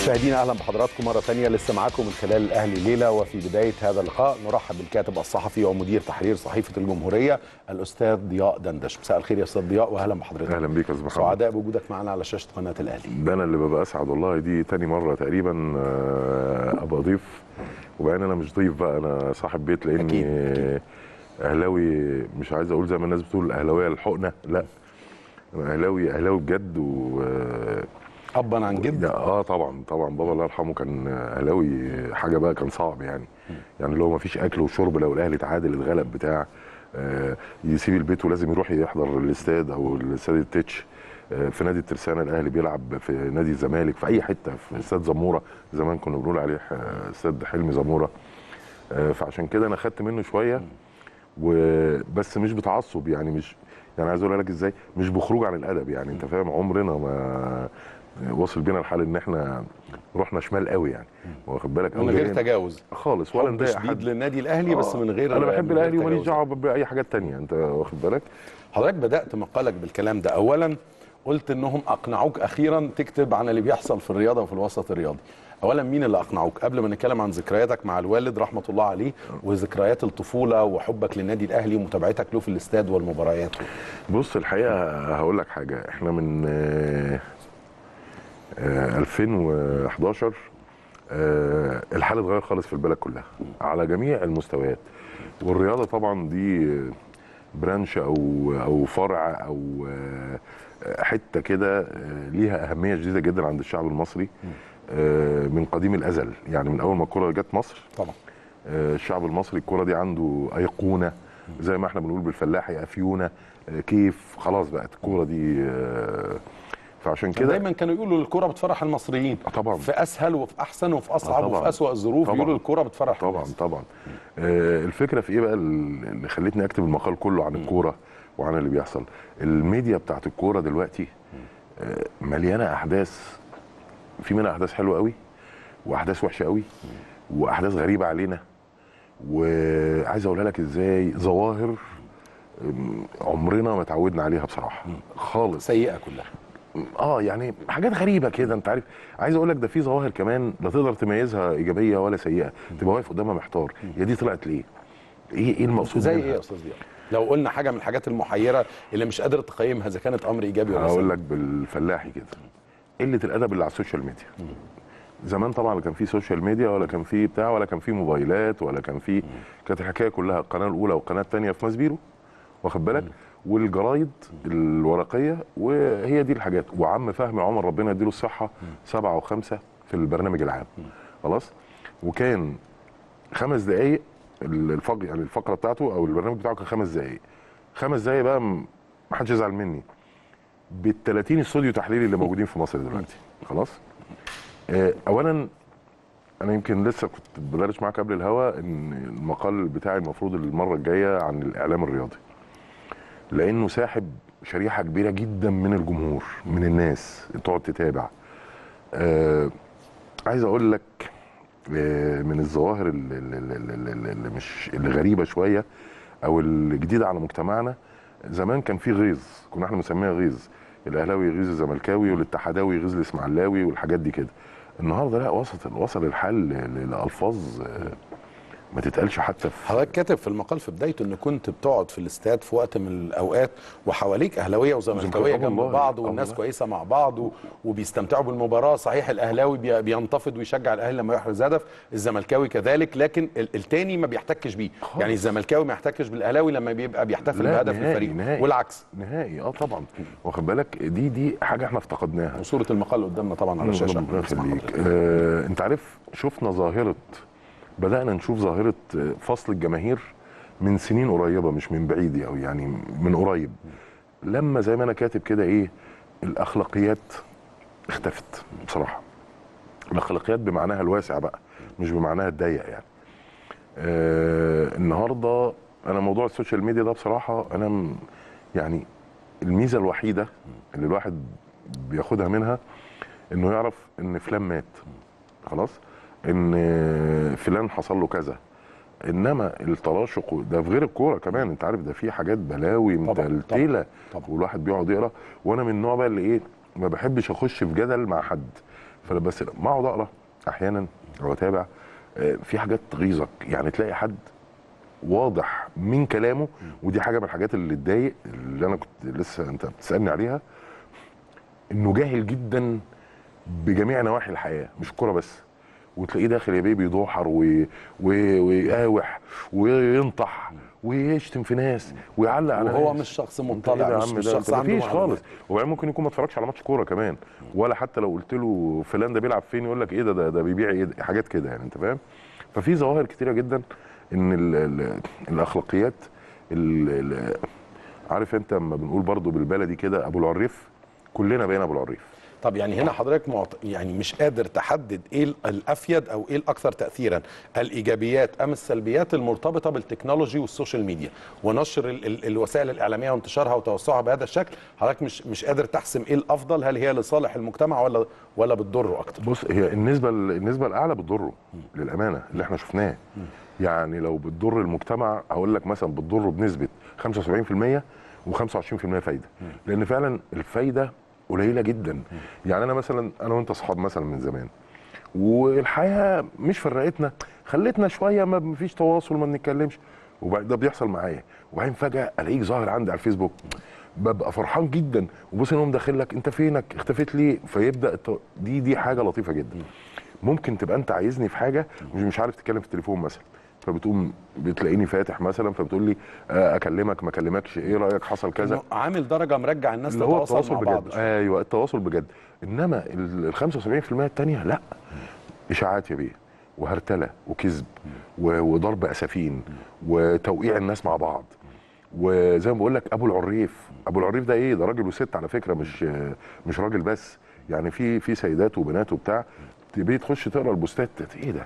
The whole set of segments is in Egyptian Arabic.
مشاهدينا اهلا بحضراتكم مره ثانيه لسه معاكم من خلال الاهلي ليله وفي بدايه هذا اللقاء نرحب بالكاتب الصحفي ومدير تحرير صحيفه الجمهوريه الاستاذ ضياء دندش مساء الخير يا استاذ ضياء واهلا بحضرتك اهلا بيك يا استاذ محمد سعداء بوجودك معنا على شاشه قناه الاهلي ده انا اللي ببقى اسعد والله دي تاني مره تقريبا آه، ابقى ضيف وبعدين انا مش ضيف بقى انا صاحب بيت لاني أكيد، أكيد. اهلاوي مش عايز اقول زي ما الناس بتقول اهلاويه الحقنه لا انا اهلاوي اهلاوي بجد و آه، ابا عن جد لا، اه طبعا طبعا بابا الله يرحمه كان اهلاوي حاجه بقى كان صعب يعني يعني اللي هو ما فيش اكل وشرب لو الاهلي تعادل اتغلب بتاع آه يسيب البيت ولازم يروح يحضر الاستاد او الاستاد التتش آه في نادي الترسانه الاهلي بيلعب في نادي الزمالك في اي حته في استاد زموره زمان كنا بنقول عليه آه، استاد حلمي زموره آه فعشان كده انا خدت منه شويه وبس مش بتعصب يعني مش يعني عايز اقول لك ازاي مش بخروج عن الادب يعني انت فاهم عمرنا ما وصل بينا الحال ان احنا رحنا شمال قوي يعني واخد بالك أو من غير جايين- تجاوز خالص ولا حب نضايق شديد حد للنادي الاهلي بس آه، من غير انا بحب من غير الاهلي وماليش تجاوز. دعوه باي حاجات تانية انت واخد بالك حضرتك بدات مقالك بالكلام ده اولا قلت انهم اقنعوك اخيرا تكتب عن اللي بيحصل في الرياضه وفي الوسط الرياضي اولا مين اللي اقنعوك قبل ما نتكلم عن ذكرياتك مع الوالد رحمه الله عليه وذكريات الطفوله وحبك للنادي الاهلي ومتابعتك له في الاستاد والمباريات بص الحقيقه هقول لك حاجه احنا من آه، آه، 2011 آه، الحال اتغير خالص في البلد كلها على جميع المستويات والرياضه طبعا دي برانش او او فرع او آه، حته كده آه، ليها اهميه شديده جدا عند الشعب المصري آه، من قديم الازل يعني من اول ما الكره جت مصر طبعا آه، الشعب المصري الكرة دي عنده أيقونة زي ما احنا بنقول بالفلاحي أفيونة آه، كيف خلاص بقت الكرة دي آه، فعشان كده كده دايما كانوا يقولوا الكره بتفرح المصريين آه، طبعا في اسهل وفي احسن وفي اصعب آه، طبعاً. وفي اسوأ الظروف طبعاً. يقولوا الكره بتفرح طبعا الناس. طبعا آه، الفكرة في ايه بقى اللي خلتني اكتب المقال كله عن الكورة وعن اللي بيحصل الميديا بتاعت الكورة دلوقتي آه، مليانة أحداث في منها أحداث حلوة قوي وأحداث وحشة قوي وأحداث غريبة علينا وعايز أقولها لك إزاي ظواهر أم، عمرنا ما اتعودنا عليها بصراحة خالص سيئه كلها اه يعني حاجات غريبه كده انت عارف عايز اقول لك ده في ظواهر كمان لا تقدر تميزها ايجابيه ولا سيئه تبقى واقف قدامها محتار هي دي طلعت ليه ايه ايه المقصود زي منها؟ ايه يا استاذ ضياء لو قلنا حاجه من الحاجات المحيره اللي مش قادر تقيمها اذا كانت امر ايجابي ولا هقول سلبي لك بالفلاحي كده قله الادب اللي على السوشيال ميديا زمان طبعا لا كان في سوشيال ميديا ولا كان في بتاع ولا كان في موبايلات ولا كان في كانت الحكايه كلها القناه الاولى والقناه الثانيه في ماسبيرو واخد بالك والجرايد الورقيه وهي دي الحاجات وعم فهمي عمر ربنا يديله الصحه سبعه وخمسه في البرنامج العام خلاص وكان خمس دقائق الفق يعني الفقره بتاعته او البرنامج بتاعه كان خمس دقائق خمس دقائق بقى م- ما حدش يزعل مني بال 30 استوديو تحليلي اللي موجودين في مصر دلوقتي خلاص آه، اولا انا يمكن لسه كنت بدرس معاك قبل الهوا ان المقال بتاعي المفروض المره الجايه عن الاعلام الرياضي لانه ساحب شريحه كبيره جدا من الجمهور من الناس تقعد تتابع آه عايز اقول لك آه من الظواهر اللي, اللي, اللي, اللي مش اللي غريبه شويه او الجديده على مجتمعنا زمان كان في غيظ كنا احنا بنسميها غيظ الاهلاوي يغيظ الزملكاوي والاتحاداوي يغيظ الاسماعيلاوي والحاجات دي كده النهارده لا وصلت وصل الحال ل- لالفاظ آه، ما تتقالش حتى في حضرتك كاتب في المقال في بدايته ان كنت بتقعد في الاستاد في وقت من الاوقات وحواليك اهلاويه وزملكاويه آه جنب والله، بعض آه والناس والله. كويسه مع بعض و- وبيستمتعوا بالمباراه صحيح الاهلاوي بي- بينتفض ويشجع الاهلي لما يحرز هدف الزملكاوي كذلك لكن ال- التاني ما بيحتكش بيه خالص. يعني الزملكاوي ما يحتكش بالاهلاوي لما بيبقى بيحتفل لا، بهدف نهائي، الفريق نهائي. والعكس نهائي اه طبعا واخد بالك دي دي حاجه احنا افتقدناها وصوره المقال قدامنا طبعا على الشاشه ربنا بنسمع يخليك حضرتك. آه انت عارف شفنا ظاهره بدانا نشوف ظاهره آه، فصل الجماهير من سنين قريبه مش من بعيد أوي يعني من قريب لما زي ما انا كاتب كده ايه الاخلاقيات اختفت بصراحه الاخلاقيات بمعناها الواسع بقى مش بمعناها الضيق يعني آه النهارده انا موضوع السوشيال ميديا ده بصراحه انا م- يعني الميزه الوحيده اللي الواحد بياخدها منها انه يعرف ان فلان مات خلاص ان فلان حصل له كذا انما التراشق ده في غير الكوره كمان انت عارف ده في حاجات بلاوي طبعاً، متلتله طبعاً. والواحد بيقعد يقرا وانا من النوع بقى اللي ايه ما بحبش اخش في جدل مع حد فبس ما اقعد اقرا احيانا او اتابع آه، في حاجات تغيظك يعني تلاقي حد واضح من كلامه ودي حاجه من الحاجات اللي تضايق اللي انا كنت لسه انت بتسالني عليها انه جاهل جدا بجميع نواحي الحياه مش كوره بس وتلاقيه داخل يا بيبي يدوحر و- و- ويقاوح وينطح ويشتم في ناس ويعلق على وهو ناس. مش شخص انت ايه ده مطلع يا مش, عم مش ده شخص انت عنده مفيش معلومات. خالص وبعدين ممكن يكون ما اتفرجش على ماتش كوره كمان ولا حتى لو قلت له فلان ده بيلعب فين يقول لك ايه ده ده, ده بيبيع ايه ده؟ حاجات كده يعني انت فاهم ففي ظواهر كتيره جدا ان ال ال الاخلاقيات ال ال عارف انت لما بنقول برضو بالبلدي كده ابو العريف كلنا بقينا ابو العريف طب يعني هنا حضرتك معت... يعني مش قادر تحدد ايه ال- الافيد او ايه الاكثر تاثيرا الايجابيات ام السلبيات المرتبطه بالتكنولوجي والسوشيال ميديا ونشر ال... ال... الوسائل الاعلاميه وانتشارها وتوسعها بهذا الشكل حضرتك مش مش قادر تحسم ايه الافضل هل هي لصالح المجتمع ولا ولا بتضره اكتر بص هي النسبه النسبه الاعلى بتضره للامانه اللي احنا شفناه يعني لو بتضر المجتمع هقول لك مثلا بتضره بنسبه 75% و25% فايده لان فعلا الفايده قليله جدا يعني انا مثلا انا وانت اصحاب مثلا من زمان والحياه مش فرقتنا خلتنا شويه ما فيش تواصل ما بنتكلمش وبعد ده بيحصل معايا وبعدين فجاه الاقيك ظاهر عندي على الفيسبوك ببقى فرحان جدا وبص انهم داخل لك انت فينك اختفيت ليه فيبدا الت- دي دي حاجه لطيفه جدا ممكن تبقى انت عايزني في حاجه مش مش عارف تتكلم في التليفون مثلا فبتقوم بتلاقيني فاتح مثلا فبتقول لي آه، اكلمك ما اكلمكش ايه رايك حصل كذا إنه عامل درجه مرجع الناس اللي هو تتواصل التواصل مع بعض بجد ايوه التواصل بجد انما ال 75% الثانيه لا اشاعات يا بيه وهرتله وكذب و- وضرب اسفين وتوقيع الناس مع بعض وزي ما بقول لك ابو العريف ابو العريف ده ايه ده راجل وست على فكره مش مش راجل بس يعني في في سيدات وبنات وبتاع تبتدي تخش تقرا البوستات ايه ده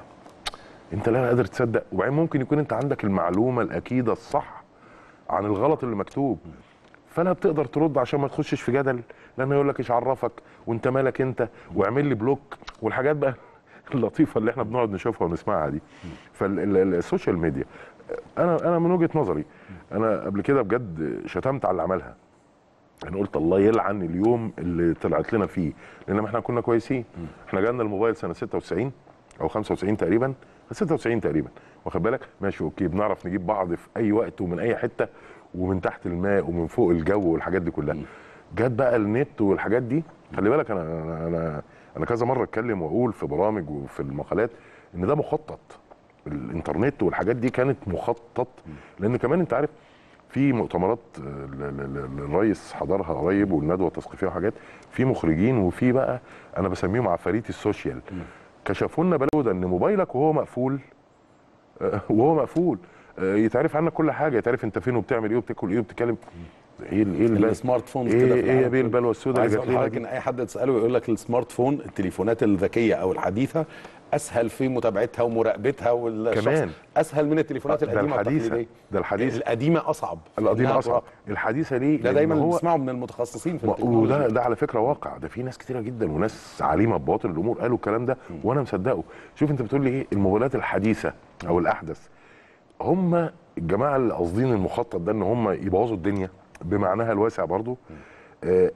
انت لا قادر تصدق وبعدين ممكن يكون انت عندك المعلومه الاكيده الصح عن الغلط اللي مكتوب فلا بتقدر ترد عشان ما تخشش في جدل لانه يقول لك ايش عرفك وانت مالك انت واعمل لي بلوك والحاجات بقى اللطيفه اللي احنا بنقعد نشوفها ونسمعها دي فالسوشيال ميديا انا انا من وجهه نظري انا قبل كده بجد شتمت على اللي عملها انا قلت الله يلعن اليوم اللي طلعت لنا فيه لان احنا كنا كويسين احنا جالنا الموبايل سنه 96 او 95 تقريبا 96 تقريبا واخد بالك ماشي اوكي بنعرف نجيب بعض في اي وقت ومن اي حته ومن تحت الماء ومن فوق الجو والحاجات دي كلها جت بقى النت والحاجات دي خلي بالك انا انا انا, أنا كذا مره اتكلم واقول في برامج وفي المقالات ان ده مخطط الانترنت والحاجات دي كانت مخطط لان كمان انت عارف في مؤتمرات آه، ل- ل- ل- الرئيس حضرها قريب والندوه التثقيفيه وحاجات في مخرجين وفي بقى انا بسميهم عفاريت السوشيال كشفوا لنا بلوده ان موبايلك وهو مقفول آه، وهو مقفول آه، يتعرف عنك كل حاجه يتعرف انت فين وبتعمل ايه وبتاكل ايه وبتتكلم ايه ال- ايه ال- السمارت فونز ايه كده في ايه يا العالم بيه كله. البلوه السوداء عايز اللي اقول جات لنا لحضرتك دي؟ ان اي حد تساله يقول لك السمارت فون التليفونات الذكيه او الحديثه اسهل في متابعتها ومراقبتها والشخص كمان. اسهل من التليفونات ده القديمه الحديثه التقليديه ده الحديث القديمه اصعب القديم إنها اصعب تراقب. الحديثه ليه ده لأن دايما اللي هو بنسمعه من المتخصصين في ما- التكنولوجيا وده ده على فكره واقع ده في ناس كتيره جدا وناس عليمه بباطن الامور قالوا الكلام ده وانا مصدقه شوف انت بتقول لي ايه الموبايلات الحديثه او الاحدث هم الجماعه اللي قاصدين المخطط ده ان هم يبوظوا الدنيا بمعناها الواسع برضو آه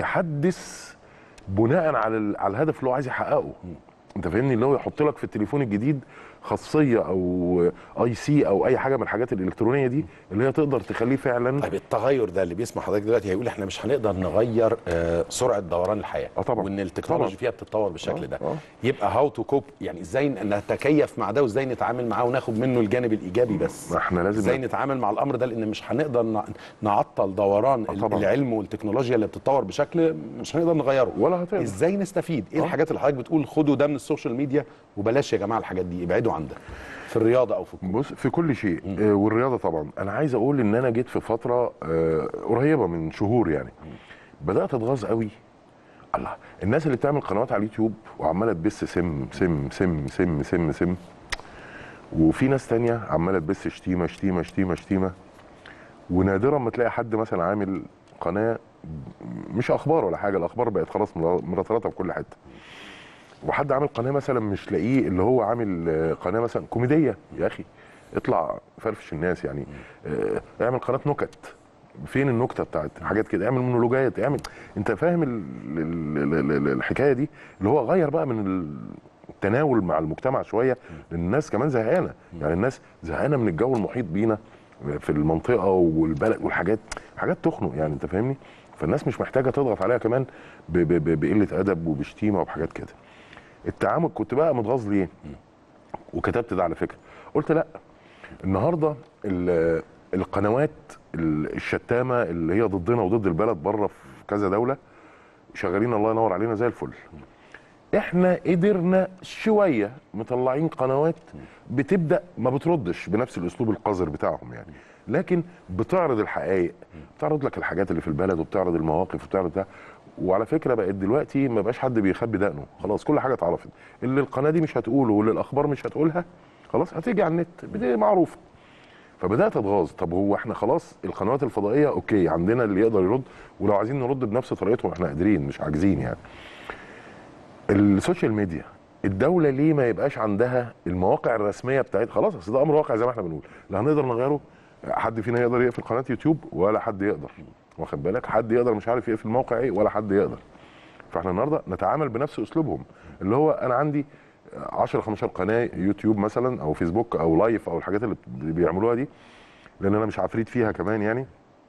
بيحدث بناء على ال- على الهدف اللي هو عايز يحققه انت فاهمني اللي هو يحط لك في التليفون الجديد خاصيه او اي سي او اي حاجه من الحاجات الالكترونيه دي اللي هي تقدر تخليه فعلا طيب التغير ده اللي بيسمع حضرتك دلوقتي هيقول احنا مش هنقدر نغير آه، سرعه دوران الحياه آه طبعا. وان التكنولوجي طبعا. فيها بتتطور بالشكل آه، ده آه. يبقى هاو تو كوب يعني ازاي نتكيف مع ده وازاي نتعامل معاه وناخد منه الجانب الايجابي بس ما احنا لازم ازاي نتعامل مع الامر ده لان مش هنقدر نع- نعطل دوران آه، طبعا. العلم والتكنولوجيا اللي بتتطور بشكل مش هنقدر نغيره ولا هتقدر. ازاي نستفيد ايه آه. الحاجات اللي حضرتك بتقول خدوا ده من السوشيال ميديا وبلاش يا جماعه الحاجات دي ابعدوا عن ده في الرياضه او في الكورة. بص في كل شيء آه والرياضه طبعا انا عايز اقول ان انا جيت في فتره آه قريبه من شهور يعني بدات اتغاظ قوي الله الناس اللي بتعمل قنوات على اليوتيوب وعماله تبث سم سم سم سم سم سم وفي ناس تانية عماله تبث شتيمه شتيمه شتيمه شتيمه ونادرا ما تلاقي حد مثلا عامل قناه مش اخبار ولا حاجه الاخبار بقت خلاص مرتبطه في كل حته وحد عامل قناه مثلا مش لاقيه اللي هو عامل آه، قناه مثلا كوميديه يا اخي اطلع فرفش الناس يعني آه، اعمل قناه نكت فين النكته بتاعت حاجات كده اعمل مونولوجات اعمل انت فاهم ال... ال... ال... ال... الحكايه دي اللي هو غير بقى من التناول مع المجتمع شويه لان الناس كمان زهقانه يعني الناس زهقانه من الجو المحيط بينا في المنطقه والبلد والحاجات حاجات تخنق يعني انت فاهمني فالناس مش محتاجه تضغط عليها كمان ب... ب... ب... بقله ادب وبشتيمه وبحاجات كده التعامل كنت بقى متغاظ ليه وكتبت ده على فكره قلت لا النهارده ال- القنوات ال- الشتامه اللي هي ضدنا وضد البلد بره في كذا دوله شغالين الله ينور علينا زي الفل احنا قدرنا شويه مطلعين قنوات بتبدا ما بتردش بنفس الاسلوب القذر بتاعهم يعني لكن بتعرض الحقائق بتعرض لك الحاجات اللي في البلد وبتعرض المواقف وبتعرض ده وعلى فكره بقت دلوقتي ما بقاش حد بيخبي دقنه خلاص كل حاجه اتعرفت اللي القناه دي مش هتقوله واللي الاخبار مش هتقولها خلاص هتيجي على النت دي معروفه فبدات اتغاظ طب هو احنا خلاص القنوات الفضائيه اوكي عندنا اللي يقدر يرد ولو عايزين نرد بنفس طريقتهم احنا قادرين مش عاجزين يعني السوشيال ميديا الدولة ليه ما يبقاش عندها المواقع الرسمية بتاعتها خلاص اصل ده امر واقع زي ما احنا بنقول لا هنقدر نغيره حد فينا يقدر يقفل قناة يوتيوب ولا حد يقدر واخد بالك حد يقدر مش عارف يقفل موقع ايه ولا حد يقدر فاحنا النهارده نتعامل بنفس اسلوبهم اللي هو انا عندي 10 15 قناه يوتيوب مثلا او فيسبوك او لايف او الحاجات اللي بيعملوها دي لان انا مش عفريت فيها كمان يعني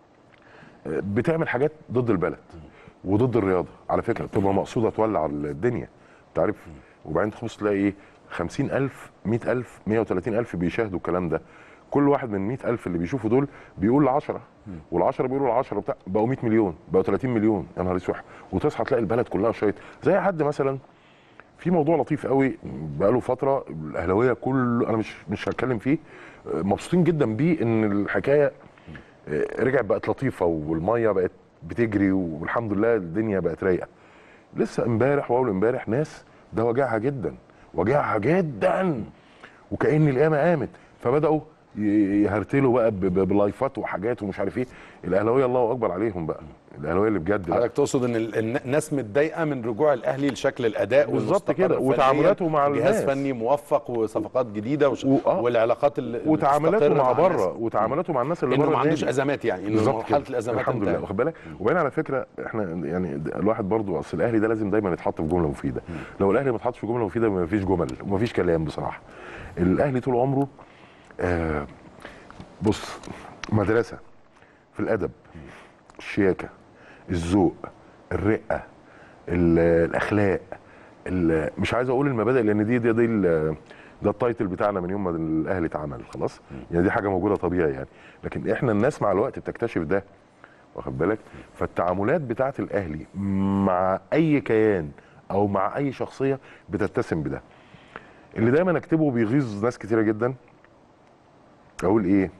بتعمل حاجات ضد البلد وضد الرياضه على فكره بتبقى مقصوده تولع الدنيا انت عارف وبعدين تخش تلاقي ايه 50000 100000 130000 بيشاهدوا الكلام ده كل واحد من 100000 اللي بيشوفوا دول بيقول ل 10 وال10 بيقولوا ل 10 بتاع بقوا 100 مليون بقوا 30 مليون يا نهار اسود وتصحى تلاقي البلد كلها شايط زي حد مثلا في موضوع لطيف قوي بقاله فتره الاهلاويه كل انا مش مش هتكلم فيه مبسوطين جدا بيه ان الحكايه رجعت بقت لطيفه والميه بقت بتجري والحمد لله الدنيا بقت رايقه لسه امبارح واول امبارح ناس ده وجعها جدا وجعها جدا وكأن القيامه قامت فبداوا يهرتلوا بقى ب- ب- بلايفات وحاجات ومش عارف ايه الاهلاويه الله اكبر عليهم بقى الاهلاويه اللي بجد بقى. حضرتك تقصد ان ال- الن- الناس متضايقه من رجوع الاهلي لشكل الاداء بالظبط والمستقر كده، فنياً، وتعاملاته مع جهاز الناس. فني موفق وصفقات جديده وش... و- آه. والعلاقات اللي وتعاملاته المستقرة مع الناس. بره وتعاملاته مع الناس اللي انه بره ما عندوش النادي. ازمات يعني انه بالظبط مرحله كده. الازمات الحمد لله انتهت. واخد بالك وبعدين على فكره احنا يعني د- الواحد برضو اصل الاهلي ده لازم دايما يتحط في جمله مفيده لو الاهلي ما اتحطش في جمله مفيده ما فيش جمل وما فيش كلام بصراحه الاهلي طول عمره آه بص مدرسه في الادب الشياكه الذوق الرقه ال- الاخلاق ال- مش عايز اقول المبادئ لان دي دي, دي ال- ده التايتل بتاعنا من يوم ما الاهلي اتعمل خلاص يعني دي حاجه موجوده طبيعي يعني لكن احنا الناس مع الوقت بتكتشف ده واخد بالك فالتعاملات بتاعه الاهلي مع اي كيان او مع اي شخصيه بتتسم بده اللي دايما اكتبه بيغيظ ناس كتيره جدا اقول ايه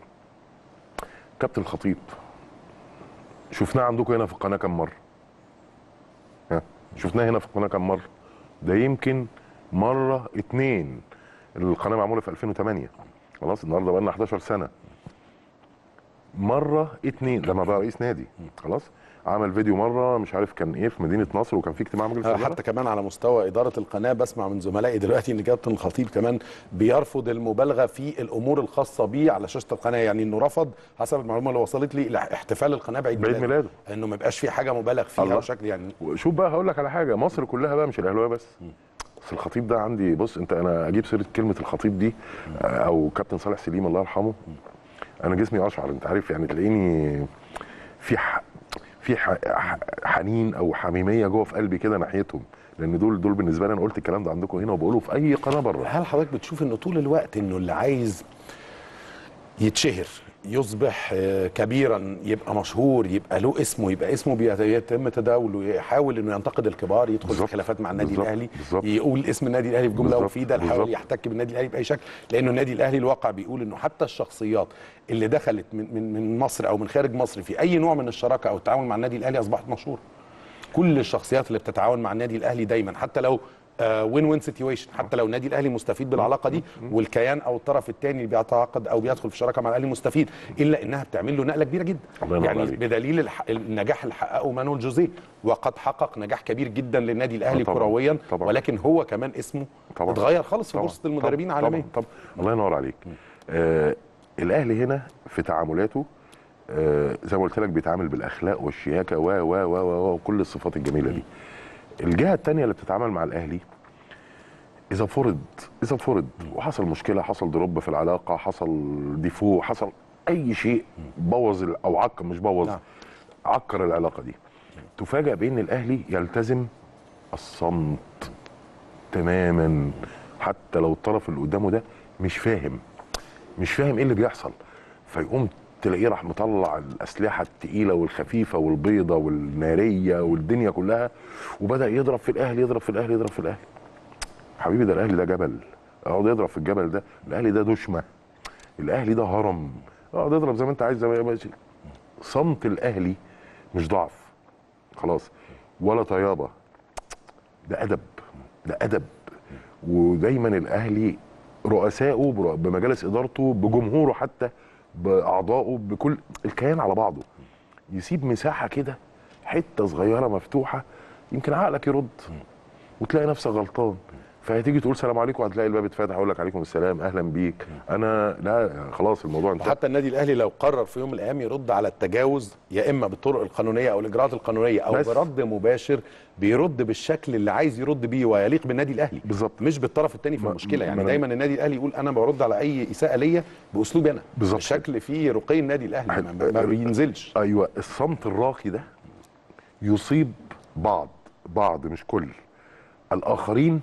كابتن الخطيب شفناه عندكم هنا في القناه كم مره ها شفناه هنا في القناه كم مره ده يمكن مره اتنين القناه معموله في 2008 خلاص النهارده بقى لنا 11 سنه مره اتنين لما بقى رئيس نادي خلاص عمل فيديو مره مش عارف كان ايه في مدينه نصر وكان في اجتماع مجلس آه، الاداره حتى كمان على مستوى اداره القناه بسمع من زملائي دلوقتي ان كابتن الخطيب كمان بيرفض المبالغه في الامور الخاصه بيه على شاشه القناه يعني انه رفض حسب المعلومه اللي وصلت لي لا، احتفال القناه بعيد بعيد ميلاده. انه ما يبقاش في حاجه مبالغ فيها الله. بشكل يعني شوف بقى هقول لك على حاجه مصر كلها بقى مش الاهلاويه بس بس الخطيب ده عندي بص انت انا اجيب سيره كلمه الخطيب دي آه، او كابتن صالح سليم الله يرحمه انا جسمي اشعر انت عارف يعني تلاقيني في ح... في ح... ح- حنين او حميميه جوه في قلبي كده ناحيتهم لان دول دول بالنسبه لي انا قلت الكلام ده عندكم هنا وبقوله في اي قناه بره هل حضرتك بتشوف انه طول الوقت انه اللي عايز يتشهر يصبح آه، كبيرا يبقى مشهور يبقى له اسمه يبقى اسمه بيت- يتم تداوله يحاول انه ينتقد الكبار يدخل في بالظبط. خلافات مع النادي بالظبط. الاهلي بالظبط. يقول اسم النادي الاهلي في جمله بالظبط. مفيده يحاول بالظبط. يحتك بالنادي الاهلي باي شكل لانه النادي الاهلي الواقع بيقول انه حتى الشخصيات اللي دخلت من من من مصر او من خارج مصر في اي نوع من الشراكه او التعاون مع النادي الاهلي اصبحت مشهوره كل الشخصيات اللي بتتعاون مع النادي الاهلي دايما حتى لو وين وين سيتويشن حتى لو النادي الاهلي مستفيد بالعلاقه دي والكيان او الطرف الثاني اللي بيتعاقد او بيدخل في شراكه مع الاهلي مستفيد الا انها بتعمل له نقله كبيره جدا الله ينور يعني عليك. بدليل الح... النجاح اللي حققه مانويل جوزيه وقد حقق نجاح كبير جدا للنادي الاهلي آه طبعاً. كرويا طبعاً. ولكن هو كمان اسمه طبعاً. اتغير خالص في طبعاً. بورصه المدربين طبعاً. عالميا طبعا الله ينور عليك آه الاهلي هنا في تعاملاته آه زي ما قلت لك بيتعامل بالاخلاق والشياكه و و و و وكل الصفات الجميله دي الجهه الثانيه اللي بتتعامل مع الاهلي اذا فرض اذا فرض وحصل مشكله حصل دروب في العلاقه حصل ديفو حصل اي شيء بوظ ال- او عكر مش بوظ نعم. عكر العلاقه دي تفاجأ بان الاهلي يلتزم الصمت تماما حتى لو الطرف اللي قدامه ده مش فاهم مش فاهم ايه اللي بيحصل فيقوم تلاقيه راح مطلع الاسلحه التقيله والخفيفه والبيضه والناريه والدنيا كلها وبدا يضرب في الاهلي يضرب في الاهلي يضرب في الاهلي حبيبي ده الاهلي ده جبل اقعد يضرب في الجبل ده الاهلي ده دشمه الاهلي ده هرم اقعد اضرب زي ما انت عايز زي ما ماشي صمت الاهلي مش ضعف خلاص ولا طيابه ده ادب ده ادب ودايما الاهلي رؤسائه برو- بمجالس ادارته بجمهوره حتى باعضائه بكل الكيان على بعضه يسيب مساحه كده حته صغيره مفتوحه يمكن عقلك يرد وتلاقي نفسك غلطان فهتيجي تقول سلام عليكم هتلاقي الباب اتفتح يقول لك عليكم السلام اهلا بيك انا لا خلاص الموضوع انتهى وحتى النادي الاهلي لو قرر في يوم من الايام يرد على التجاوز يا اما بالطرق القانونيه او الاجراءات القانونيه او بس. برد مباشر بيرد بالشكل اللي عايز يرد بيه ويليق بالنادي الاهلي بالظبط. مش بالطرف الثاني في ما- المشكله ما يعني أنا- دايما النادي الاهلي يقول انا برد على اي اساءه ليا باسلوبي انا بالظبط. بشكل فيه رقي النادي الاهلي ما, ما- ما بينزلش ايوه الصمت الراقي ده يصيب بعض بعض مش كل الاخرين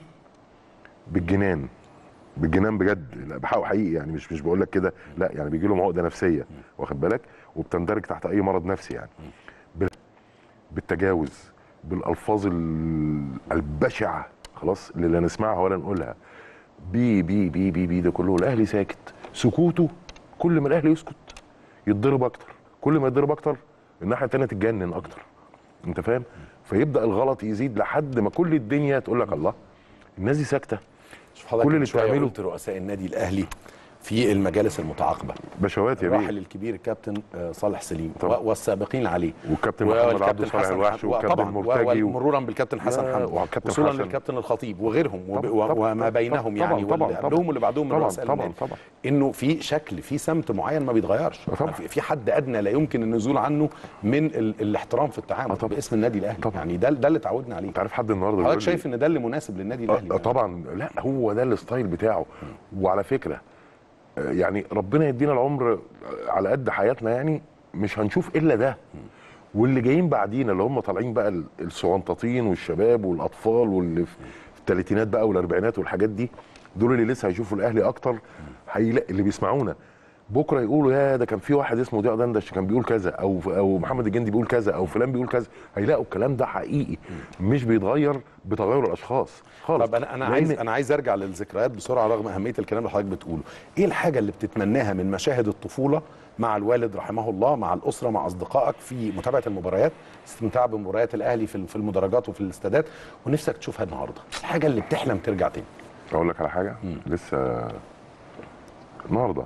بالجنان بالجنان بجد لا بحقه حقيقي يعني مش مش بقول لك كده لا يعني بيجي لهم عقده نفسيه واخد بالك وبتندرج تحت اي مرض نفسي يعني بال- بالتجاوز بالالفاظ ال- البشعه خلاص اللي لا نسمعها ولا نقولها بي بي بي بي بي ده كله الاهلي ساكت سكوته كل ما الاهلي يسكت يتضرب اكتر كل ما يتضرب اكتر الناحيه التانيه تتجنن اكتر انت فاهم فيبدا الغلط يزيد لحد ما كل الدنيا تقول لك الله الناس دي ساكته شوف حضرتك كل من اللي شوية بتعمله- قلت رؤساء النادي الاهلي في المجالس المتعاقبه بشوات يا الراحل بيه الكبير الكابتن آه، صالح سليم طبعا. و- والسابقين عليه والكابتن محمد والكابتن عبده صالح حسن الوحش حمد- والكابتن طبعا مرتجي و- ومرورا بالكابتن حسن يا، حمد والكابتن وصولا حسن. للكابتن الخطيب وغيرهم وب- طبعا، و- طبعا، وما بينهم طبعا، يعني طبعا، واللي طبعا. قبلهم واللي بعدهم من طبعا، رؤساء طبعا، النادي. طبعا. انه في شكل في سمت معين ما بيتغيرش طبعا. في في حد ادنى لا يمكن النزول عنه من ال... الاحترام في التعامل آه، طبعا. باسم النادي الاهلي طبعا. يعني ده ده اللي اتعودنا عليه انت عارف حد النهارده حضرتك بيقول لي- شايف ان ده اللي مناسب للنادي الاهلي آه طبعا لا هو ده الستايل بتاعه وعلى فكره آه، يعني ربنا يدينا العمر آه، على قد حياتنا يعني مش هنشوف الا ده واللي جايين بعدينا اللي هم طالعين بقى ال- الصغنطاطين والشباب والاطفال واللي في الثلاثينات بقى والاربعينات والحاجات دي دول اللي لسه هيشوفوا الاهلي اكتر هيلاقي اللي بيسمعونا بكره يقولوا يا ده كان في واحد اسمه ضياء دندش كان بيقول كذا او او محمد الجندي بيقول كذا او فلان بيقول كذا هيلاقوا الكلام ده حقيقي مش بيتغير بتغير الاشخاص خالص طب انا انا لأن- عايز انا عايز ارجع للذكريات بسرعه رغم اهميه الكلام اللي حضرتك بتقوله ايه الحاجه اللي بتتمناها من مشاهد الطفوله مع الوالد رحمه الله مع الاسره مع اصدقائك في متابعه المباريات استمتاع بمباريات الاهلي في في المدرجات وفي الاستادات ونفسك تشوفها النهارده الحاجه اللي بتحلم ترجع تاني اقول لك على حاجه لسه النهارده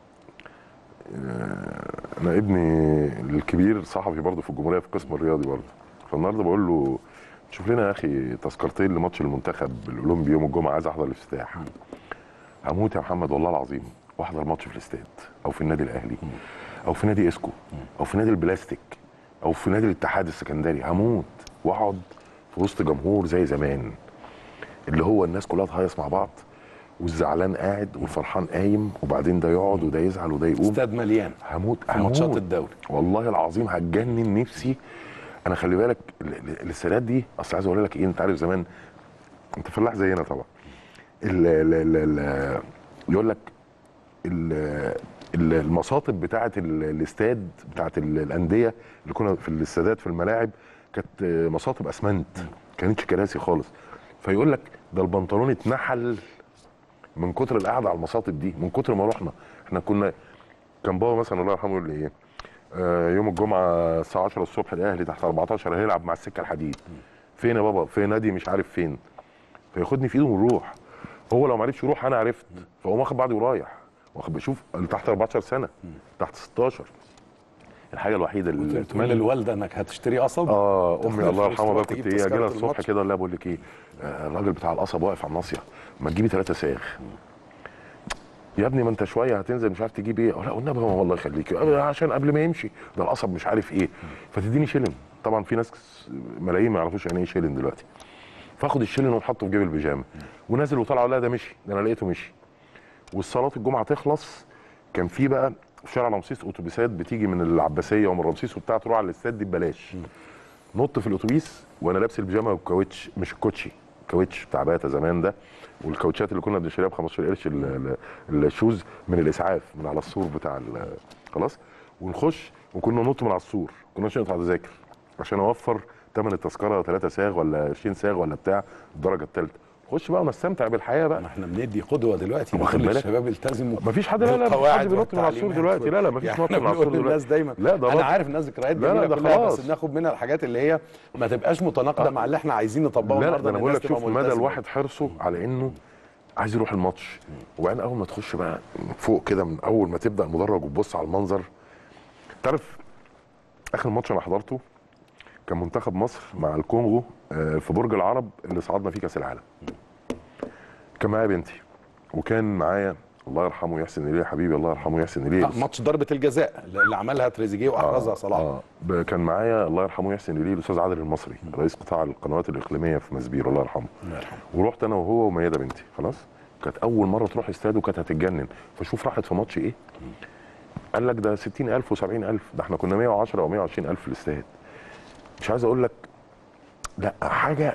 آه، انا ابني الكبير صحفي برضه في الجمهوريه في القسم الرياضي برضه فالنهارده بقول له شوف لنا يا اخي تذكرتين لماتش المنتخب الاولمبي يوم الجمعه عايز احضر الافتتاح هموت يا محمد والله العظيم واحضر ماتش في الاستاد او في النادي الاهلي او في نادي اسكو او في نادي البلاستيك او في نادي الاتحاد السكندري هموت واقعد في وسط جمهور زي زمان اللي هو الناس كلها تهيص مع بعض والزعلان قاعد والفرحان قايم وبعدين ده يقعد وده يزعل وده يقوم استاد مليان هموت في ماتشات هموت. الدوري والله العظيم هتجنن نفسي انا خلي بالك ال- ال- السنوات دي اصل عايز اقول لك ايه انت عارف زمان انت فلاح زينا طبعا ال ال ال ال يقول لك ال- ال- المصاطب بتاعه ال- الاستاد بتاعه ال- الانديه اللي كنا في الاستادات في الملاعب كانت مصاطب اسمنت كانتش كراسي خالص فيقول لك ده البنطلون اتنحل من كتر القعده على المصاطب دي من كتر ما رحنا احنا كنا كان بابا مثلا الله يرحمه يقول لي ايه آه يوم الجمعه الساعه 10 الصبح الاهلي تحت 14 هيلعب مع السكه الحديد فين يا بابا في نادي مش عارف فين فياخدني في ايده ونروح هو لو ما عرفش يروح انا عرفت فهو واخد بعضي ورايح واخد بشوف اللي تحت 14 سنه تحت 16 الحاجه الوحيده اللي تقول للوالده انك هتشتري قصب اه امي تاخد الله الفلوس يرحمها بقى تروح تجيب كنت ايه اجي تذكرة لها الصبح الماتش. كده اقول لها بقول لك ايه آه، الراجل بتاع القصب واقف على الناصيه ما تجيبي ثلاثه ساغ يا ابني ما انت شويه هتنزل مش عارف تجيب ايه لا والنبي هو والله يخليك أه، عشان قبل ما يمشي ده القصب مش عارف ايه فتديني شيلن طبعا في ناس ملايين ما يعرفوش يعني ايه شيلن دلوقتي فاخد الشيلن وحطه في جيب البيجامه ونازل وطلع لا ده مشي ده انا لقيته مشي والصلاه الجمعه تخلص كان في بقى في شارع رمسيس اتوبيسات بتيجي من العباسيه ومن رمسيس وبتاع تروح على الاستاد دي ببلاش نط في الاتوبيس وانا لابس البيجامه والكاوتش مش الكوتشي كاوتش بتاع باتا زمان ده والكاوتشات اللي كنا بنشتريها ب 15 قرش ال- ال- الشوز من الاسعاف من على السور بتاع ال- خلاص ونخش وكنا ننط من على السور كناش نقطع تذاكر عشان اوفر ثمن التذكره 3 ساغ ولا 20 ساغ ولا بتاع الدرجه الثالثه نخش بقى ونستمتع بالحياه بقى ما احنا بندي قدوه دلوقتي واخد بنقول بالك؟ للشباب التزموا مفيش حد- لا، لا، مفيش بالقواعد حد بينط من على السور والتعليمات دلوقتي. لا، لا، مفيش يعني نط احنا من على بنقول السور للناس دلوقتي. دايما لا، ده انا بط- عارف الناس ذكريات لا، لا، جميله ده كلها خلاص. بس ناخد منها الحاجات اللي هي ما تبقاش متناقضه مع اللي احنا عايزين نطبقه لا لا النهارده ده انا إن بقول الناس لك شوف تبقى مدى ملتزمة. الواحد حرصه على انه عايز يروح الماتش وبعدين اول ما تخش بقى فوق كده من اول ما تبدا المدرج وتبص على المنظر تعرف اخر ماتش انا حضرته كان منتخب مصر مع الكونغو آه، في برج العرب اللي صعدنا فيه كاس العالم كان معايا بنتي وكان معايا الله يرحمه يحسن اليه حبيبي الله يرحمه يحسن اليه آه، ماتش ضربه الجزاء اللي عملها تريزيجيه واحرزها صلاح اه ب- كان معايا الله يرحمه يحسن اليه الاستاذ عادل المصري رئيس قطاع القنوات الاقليميه في مسبير الله يرحمه الله يرحمه ورحت انا وهو وميادة بنتي خلاص كانت اول مره تروح استاد وكانت هتتجنن فشوف راحت في ماتش ايه قال لك ده 60000 و70000 ده احنا كنا 110 او 120000 في الاستاد مش عايز اقول لك لا حاجه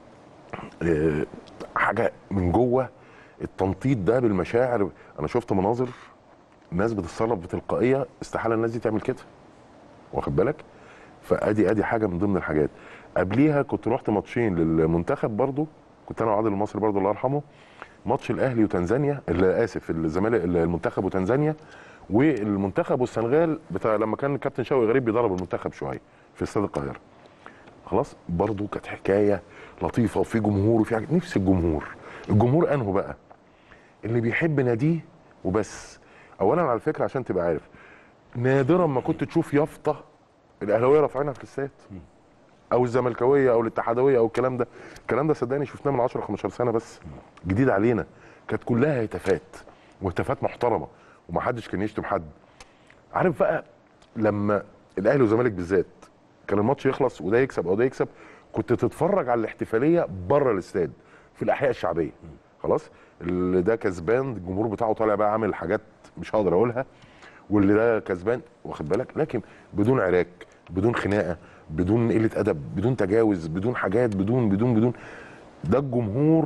آه، حاجه من جوه التنطيط ده بالمشاعر انا شفت مناظر ناس بتتصرف بتلقائيه استحاله الناس دي تعمل كده واخد بالك فادي ادي حاجه من ضمن الحاجات قبليها كنت رحت ماتشين للمنتخب برضو كنت انا وعادل المصري برضو الله يرحمه ماتش الاهلي وتنزانيا اللي اسف الزمالك المنتخب وتنزانيا والمنتخب والسنغال بتاع لما كان الكابتن شوقي غريب بيدرب المنتخب شويه في استاد القاهره خلاص برضو كانت حكايه لطيفه وفي جمهور وفي حاجه نفس الجمهور الجمهور انه بقى اللي بيحب ناديه وبس اولا على فكره عشان تبقى عارف نادرا ما كنت تشوف يافطه الاهلاويه رافعينها في الاستاد او الزملكاويه او الاتحادويه او الكلام ده الكلام ده صدقني شفناه من 10 15 سنه بس جديد علينا كانت كلها هتافات وهتافات محترمه ومحدش كان يشتم حد عارف بقى لما الاهلي والزمالك بالذات كان الماتش يخلص وده يكسب او ده يكسب كنت تتفرج على الاحتفاليه بره الاستاد في الاحياء الشعبيه خلاص اللي ده كسبان الجمهور بتاعه طالع بقى عامل حاجات مش هقدر اقولها واللي ده كسبان واخد بالك لكن بدون عراك بدون خناقه بدون قله ادب بدون تجاوز بدون حاجات بدون بدون بدون ده الجمهور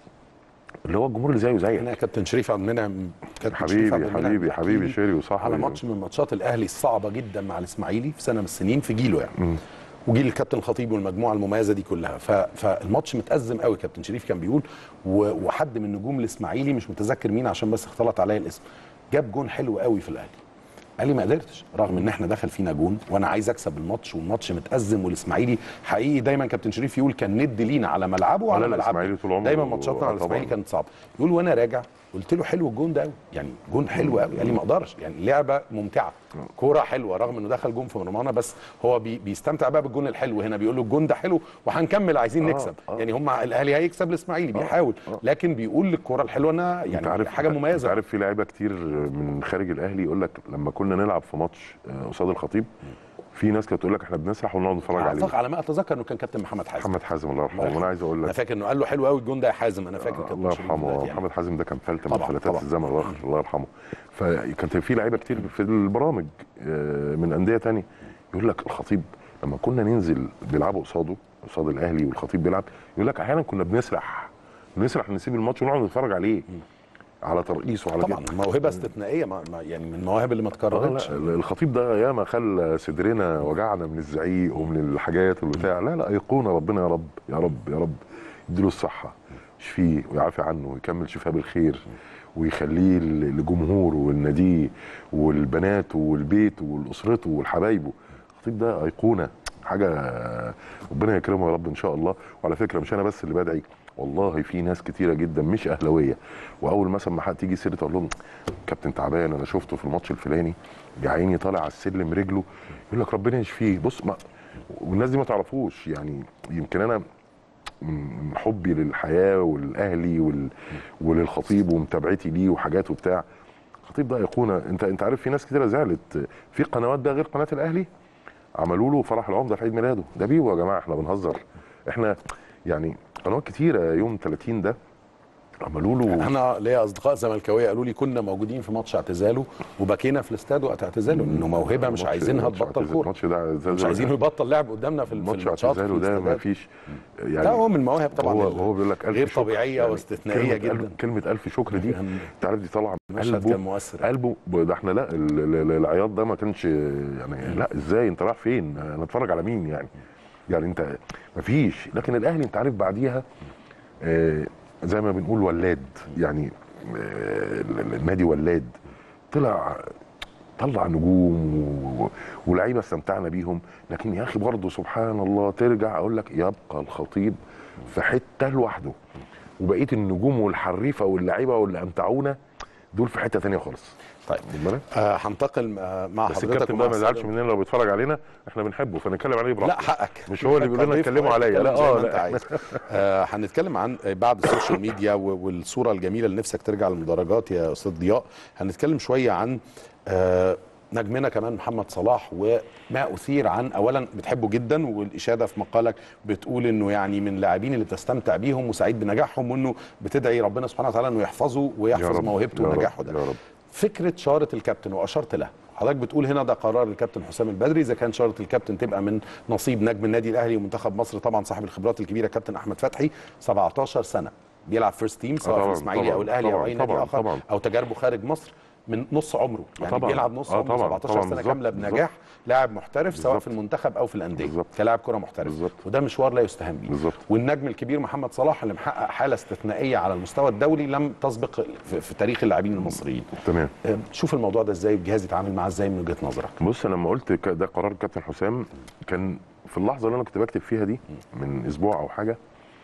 اللي هو الجمهور اللي زيه زيك انا كابتن شريف عبد المنعم كابتن شريف حبيبي عبد المنعم حبيبي بيحكي حبيبي لي شيري وصاحبي على ماتش من ماتشات الاهلي الصعبه جدا مع الاسماعيلي في سنه من السنين في جيله يعني وجيل الكابتن الخطيب والمجموعه المميزه دي كلها ف... فالماتش متأزم قوي كابتن شريف كان بيقول و... وحد من نجوم الاسماعيلي مش متذكر مين عشان بس اختلط عليا الاسم جاب جون حلو قوي في الاهلي قال لي ما قدرتش رغم ان احنا دخل فينا جون وانا عايز اكسب الماتش والماتش متأزم والاسماعيلي حقيقي دايما كابتن شريف يقول كان ند لينا على ملعبه وعلى لا، لا، ملعبنا الإسماعيلي طول عمره دايما ماتشاتنا على طبعاً. الاسماعيلي كانت صعبه يقول وانا راجع قلت له حلو الجون ده قوي يعني جون حلو قوي قال لي ما اقدرش يعني لعبه ممتعه كوره حلوه رغم انه دخل جون في مرمانا بس هو بي بيستمتع بقى بالجون الحلو هنا بيقول له الجون ده حلو وهنكمل عايزين آه، نكسب آه. يعني هم الاهلي هيكسب الاسماعيلي بيحاول آه. لكن بيقول للكوره الحلوه انا انت يعني عارف حاجه انت مميزه عارف في لعيبه كتير من خارج الاهلي يقول لك لما كنا نلعب في ماتش آه، قصاد الخطيب في ناس كانت تقول لك احنا بنسرح ونقعد نتفرج عليه أعتقد على ما اتذكر انه كان كابتن محمد حازم محمد حازم الله يرحمه وانا عايز اقول انا لك فاكر انه قال له حلو قوي الجون ده يا حازم انا فاكر كابتن الله شريف يرحمه دلوقتي يعني. محمد حازم ده كان فلتة من طبعاً، فلتات طبعاً. الزمن الله الله يرحمه فكانت في لعيبه كتير في البرامج آه، من انديه تانية يقول لك الخطيب لما كنا ننزل بيلعبوا قصاده قصاد الاهلي والخطيب بيلعب يقول لك احيانا كنا بنسرح نسرح نسيب الماتش ونقعد نتفرج عليه على ترقيص وعلى طبعا كده. موهبه استثنائيه ما ما- يعني من المواهب اللي ما آه اتكررتش لا الخطيب ده ياما خلى صدرنا وجعنا من الزعيق ومن الحاجات والبتاع لا لا ايقونه ربنا يا رب يا رب يا رب يديله الصحه يشفيه ويعافي عنه ويكمل شفاه بالخير ويخليه ل- لجمهوره والناديه والبنات والبيت والاسرته والحبايبه الخطيب ده ايقونه حاجه ربنا يكرمه يا رب ان شاء الله وعلى فكره مش انا بس اللي بدعي والله في ناس كتيره جدا مش اهلاويه واول مثلا ما حد تيجي سيره اقول لهم كابتن تعبان انا شفته في الماتش الفلاني يا عيني طالع على السلم رجله يقول لك ربنا يشفيه بص ما والناس دي ما تعرفوش يعني يمكن انا من من حبي للحياه والاهلي وال... وللخطيب ومتابعتي ليه وحاجات وبتاع الخطيب ده ايقونه انت انت عارف في ناس كتيره زعلت في قنوات بقى غير قناه الاهلي عملوا له فرح العمده في عيد ميلاده ده بيو يا جماعه احنا بنهزر احنا يعني قنوات كتيره يوم 30 ده عملوا له انا ليا اصدقاء زملكاويه قالوا لي كنا موجودين في ماتش اعتزاله وبكينا في الاستاد وقت اعتزاله انه موهبه مش ماتش- عايزينها ماتش تبطل اعتزال- كوره الماتش ده زي- مش زي- عايزينه يبطل لعب قدامنا في في ماتش الماتشات في اعتزاله ده ما الاستادات. فيش يعني لا هو من المواهب طبعا هو ال- هو بيقول لك ألف غير شكر. طبيعيه يعني واستثنائيه كلمة جدا ألف كلمة ألف شكر دي كان أنت عارف دي طالعة من المشهد كان قلبه مؤثر قلبه ده احنا لا ال- ال- ال- العياط ده ما كانش يعني لا ازاي انت رايح فين؟ انا اتفرج على مين يعني؟ يعني انت ما فيش لكن الاهلي انت عارف بعديها آه، زي ما بنقول ولاد يعني آه، ال- النادي ولاد طلع طلع نجوم و- ولاعيبه استمتعنا بيهم لكن يا اخي برضه سبحان الله ترجع اقول لك يبقى الخطيب في حته لوحده وبقيه النجوم والحريفه واللعيبه واللي امتعونا دول في حته تانية خالص طيب خد بالك؟ آه، هنتقل آه، مع بس حضرتك الكابتن ومع بقى ما يزعلش السادة. مننا لو بيتفرج علينا احنا بنحبه فنتكلم عليه براحته لا حقك مش هو اللي بيقول لنا كضيف اتكلموا حضرتك عليا. لا، تتكلم زي آه، ما لا. انت عايز آه، هنتكلم عن بعد السوشيال ميديا و- والصوره الجميله اللي نفسك ترجع للمدرجات يا استاذ ضياء هنتكلم شويه عن آه، نجمنا كمان محمد صلاح وما اثير عن اولا بتحبه جدا والاشاده في مقالك بتقول انه يعني من اللاعبين اللي بتستمتع بيهم وسعيد بنجاحهم وانه بتدعي ربنا سبحانه وتعالى انه يحفظه يا ويحفظ رب، موهبته يا رب، ونجاحه ده يا رب فكره شاره الكابتن واشرت لها حضرتك بتقول هنا ده قرار الكابتن حسام البدري اذا كان شاره الكابتن تبقى من نصيب نجم النادي الاهلي ومنتخب مصر طبعا صاحب الخبرات الكبيره كابتن احمد فتحي 17 سنه بيلعب فيرست تيم سواء في طبعاً، الاسماعيلي او طبعاً، الاهلي او طبعاً، اي نادي طبعاً، اخر طبعاً. او تجاربه خارج مصر من نص عمره يعني طبعاً. بيلعب نص آه، عمره طبعاً، 17 طبعاً، سنه بالظبط، كامله بنجاح لاعب محترف سواء بالظبط. في المنتخب او في الانديه بالظبط. كلاعب كره محترف بالظبط. وده مشوار لا يستهان به بالظبط. والنجم الكبير محمد صلاح اللي محقق حاله استثنائيه على المستوى الدولي لم تسبق في, في تاريخ اللاعبين المصريين تمام آه، شوف الموضوع ده ازاي والجهاز يتعامل معاه ازاي من وجهه نظرك بص انا لما قلت ك- ده قرار الكابتن حسام كان في اللحظه اللي انا كنت بكتب فيها دي من اسبوع او حاجه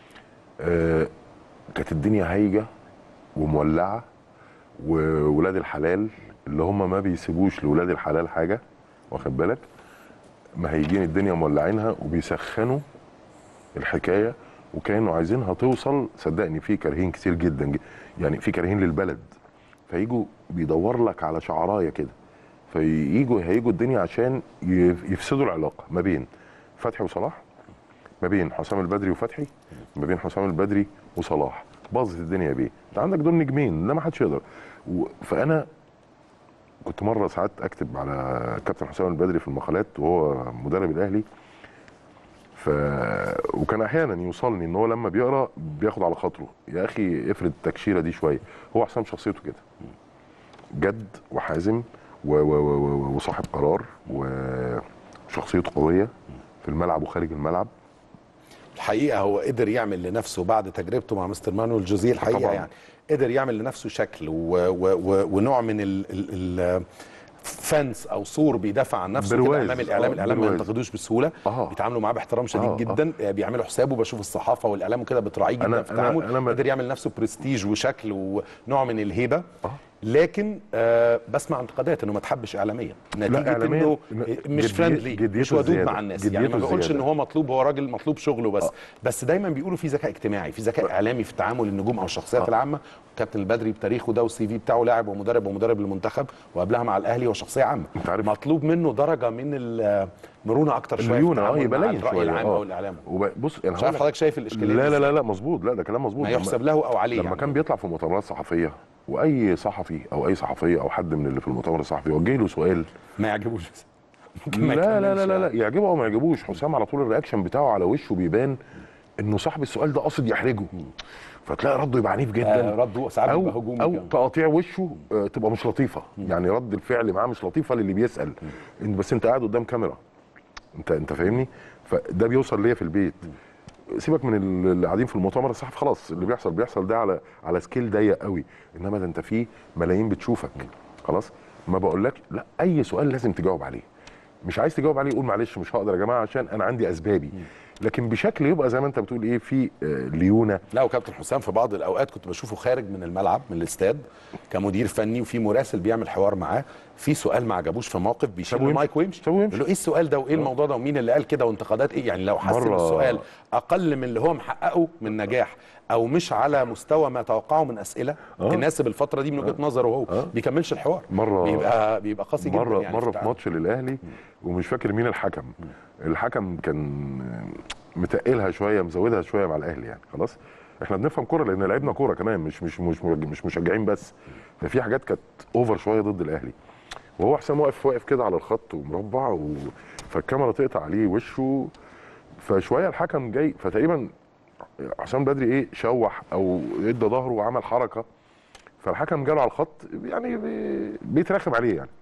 آه كانت الدنيا هايجه ومولعه وولاد الحلال اللي هم ما بيسيبوش لولاد الحلال حاجه واخد بالك مهيجين الدنيا مولعينها وبيسخنوا الحكايه وكانوا عايزينها توصل صدقني في كارهين كتير جدا ج- يعني في كارهين للبلد فيجوا بيدور لك على شعرايه كده فييجوا هيجوا الدنيا عشان يف- يفسدوا العلاقه ما بين فتحي وصلاح ما بين حسام البدري وفتحي ما بين حسام البدري وصلاح باظت الدنيا بيه انت عندك دول نجمين ده ما حدش يقدر و- فانا كنت مره ساعات اكتب على كابتن حسام البدري في المقالات وهو مدرب الاهلي ف وكان احيانا يوصلني ان هو لما بيقرا بياخد على خاطره يا اخي افرد التكشيره دي شويه هو حسام شخصيته كده جد وحازم و و و و وصاحب قرار وشخصيته قويه في الملعب وخارج الملعب الحقيقه هو قدر يعمل لنفسه بعد تجربته مع مستر مانويل جوزيه الحقيقه طبعاً. يعني قدر يعمل لنفسه شكل و و و ونوع من ال ال ال فانس او سور بيدافع عن نفسه كده برواز. امام الاعلام آه، الاعلام ما برواز. ينتقدوش بسهوله آه. بيتعاملوا معاه باحترام شديد آه، آه. جدا آه. بيعملوا حسابه بشوف الصحافه والاعلام وكده بتراعيه جدا أنا- في أنا- التعامل أنا ما- قدر يعمل لنفسه برستيج وشكل ونوع من الهيبه آه. لكن آه بسمع انتقادات انه ما تحبش اعلاميا نتيجه إعلامياً انه لا، مش جدية- فريندلي جديته مش ودود الزيادة. مع الناس يعني ما جديته بقولش ان الزيادة. هو مطلوب هو راجل مطلوب شغله بس بس دايما بيقولوا في ذكاء اجتماعي في ذكاء اعلامي في التعامل النجوم او الشخصيات العامه كابتن البدري بتاريخه ده والسي في بتاعه لاعب ومدرب ومدرب للمنتخب وقبلها مع الاهلي وشخصيه عامه أنت عارف- مطلوب منه درجه من المرونه اكتر شويه في الليونه اه التعامل يبقى مع لين الراي شويه العام آه. او الاعلام وب- بص انا مش عارف هقول لك- حضرتك شايف الاشكاليه لا دي لا لا إزاي؟ لا مظبوط لا ده كلام مظبوط ما لما- يحسب له او عليه لما يعني. كان بيطلع في مؤتمرات صحفيه واي صحفي او اي صحفيه او حد من اللي في المؤتمر الصحفي يوجه له سؤال ما يعجبوش ممكن ما لا لا لا يكملش لا, لا يعني. يعجبه او ما يعجبوش حسام على طول الرياكشن بتاعه على وشه بيبان انه صاحب السؤال ده قاصد يحرجه فتلاقي رده يبقى عنيف جدا آه، رده ساعات او بيبقى هجومي او كمان. تقاطيع وشه آه، تبقى مش لطيفه يعني رد الفعل معاه مش لطيفه للي بيسال إن- بس انت قاعد قدام كاميرا انت انت فاهمني فده بيوصل ليا في البيت سيبك من ال- اللي قاعدين في المؤتمر الصحفي خلاص اللي بيحصل بيحصل ده على على سكيل ضيق قوي انما ده انت في ملايين بتشوفك خلاص ما بقولكش لا اي سؤال لازم تجاوب عليه مش عايز تجاوب عليه قول معلش مش هقدر يا جماعه عشان انا عندي اسبابي لكن بشكل يبقى زي ما انت بتقول ايه في آه، ليونه لا وكابتن حسام في بعض الاوقات كنت بشوفه خارج من الملعب من الاستاد كمدير فني وفي مراسل بيعمل حوار معاه في سؤال ما عجبوش في موقف بيشيل سابه يمشي. المايك ويمشي سابه يمشي. يقول له ايه السؤال ده وايه الموضوع ده ومين اللي قال كده وانتقادات ايه يعني لو حس ان مرة- السؤال اقل من اللي هو محققه من نجاح او مش على مستوى ما توقعه من اسئله آه. تناسب الفتره دي من وجهه نظره هو آه. بيكملش الحوار مرة- بيبقى بيبقى قاسي جدا مره يعني مره في التعامل. ماتش للاهلي ومش فاكر مين الحكم الحكم كان متقلها شويه مزودها شويه مع الاهلي يعني خلاص احنا بنفهم كوره لان لعبنا كوره كمان مش مش مش مش مشجعين بس ففي حاجات كانت اوفر شويه ضد الاهلي وهو حسام واقف واقف كده على الخط ومربع و... فالكاميرا تقطع عليه وشه فشويه الحكم جاي فتقريبا حسام بدري ايه شوح او ادى ظهره وعمل حركه فالحكم جاله على الخط يعني بي- بيترخم عليه يعني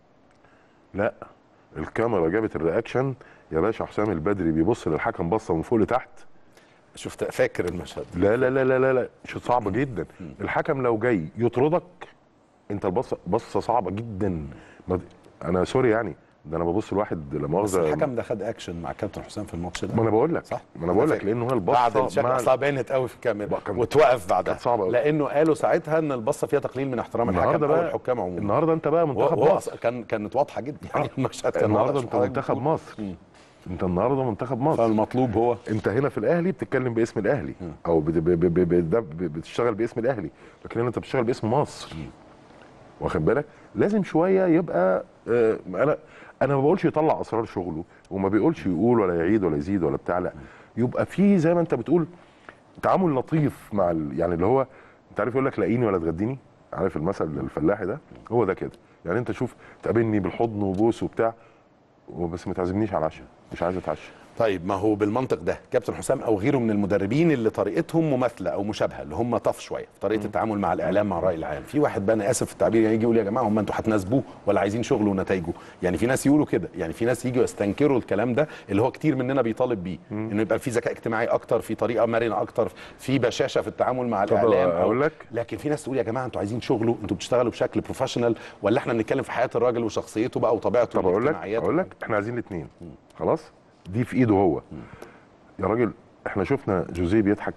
لا الكاميرا جابت الرياكشن يا باشا حسام البدري بيبص للحكم بصه من فوق لتحت شفت فاكر المشهد لا لا لا لا لا, لا. شيء صعب جدا الحكم لو جاي يطردك انت البصه بصه صعبه جدا ما- انا سوري يعني ده انا ببص لواحد لا بس مؤاخذه الحكم ده خد اكشن مع كابتن حسام في الماتش ده ما انا بقول لك صح ما انا بقول لك لان هو بعد البصه الشكل مع اصلا بانت قوي في الكاميرا بقى كان- وتوقف بعدها كانت صعبة أوي. لانه قالوا ساعتها ان البصه فيها تقليل من احترام الحكم النهارده او بقى الحكام عموما النهارده انت بقى هو منتخب هو مصر أصلاً كان كانت واضحه جدا يعني المشهد كان النهارده واضح انت حضرتك منتخب بتقول. مصر انت النهارده منتخب مصر فالمطلوب هو انت هنا في الاهلي بتتكلم باسم الاهلي او بت- ب- ب- ب- ب- ده ب- بتشتغل باسم الاهلي لكن هنا انت بتشتغل باسم مصر واخد بالك لازم شويه يبقى آه، انا انا ما بقولش يطلع اسرار شغله وما بيقولش يقول ولا يعيد ولا يزيد ولا بتاع لا يبقى في زي ما انت بتقول تعامل لطيف مع ال... يعني اللي هو انت عارف يقول لك لاقيني ولا تغديني عارف المثل الفلاحي ده هو ده كده يعني انت شوف تقابلني بالحضن وبوس وبتاع وبس ما تعزمنيش على العشاء مش عايز اتعشى طيب ما هو بالمنطق ده كابتن حسام او غيره من المدربين اللي طريقتهم مماثله او مشابهه اللي هم طف شويه في طريقه التعامل مع الاعلام مع الراي العام في واحد بقى انا اسف في التعبير يعني يجي يقول يا جماعه هم انتوا هتناسبوه ولا عايزين شغله ونتائجه يعني في ناس يقولوا كده يعني في ناس يجوا يستنكروا الكلام ده اللي هو كتير مننا بيطالب بيه انه يبقى في ذكاء اجتماعي اكتر في طريقه مرنه اكتر في بشاشه في التعامل مع طب الاعلام أو- أقول لك؟ لكن في ناس تقول يا جماعه انتوا عايزين شغله انتوا بتشتغلوا بشكل بروفيشنال ولا احنا بنتكلم في حياه الراجل وشخصيته بقى وطبيعته طب اقول لك والاجتماعيات اقول لك احنا عايزين الاثنين خلاص دي في ايده هو يا راجل احنا شفنا جوزيه بيضحك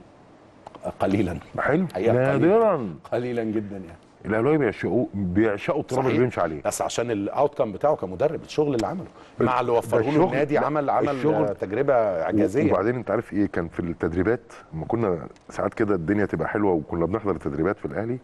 قليلا حلو حقيقة نادرا قليلا جدا يعني الاهلاويه بيعشقوا بيعشقوا التراب اللي صحيح. بيمشي عليه بس عشان الاوت كام بتاعه كمدرب الشغل اللي عمله مع اللي وفره له الشغل- النادي لا، عمل عمل الشغل- تجربه اعجازيه وبعدين انت عارف ايه كان في التدريبات لما كنا ساعات كده الدنيا تبقى حلوه وكنا بنحضر التدريبات في الاهلي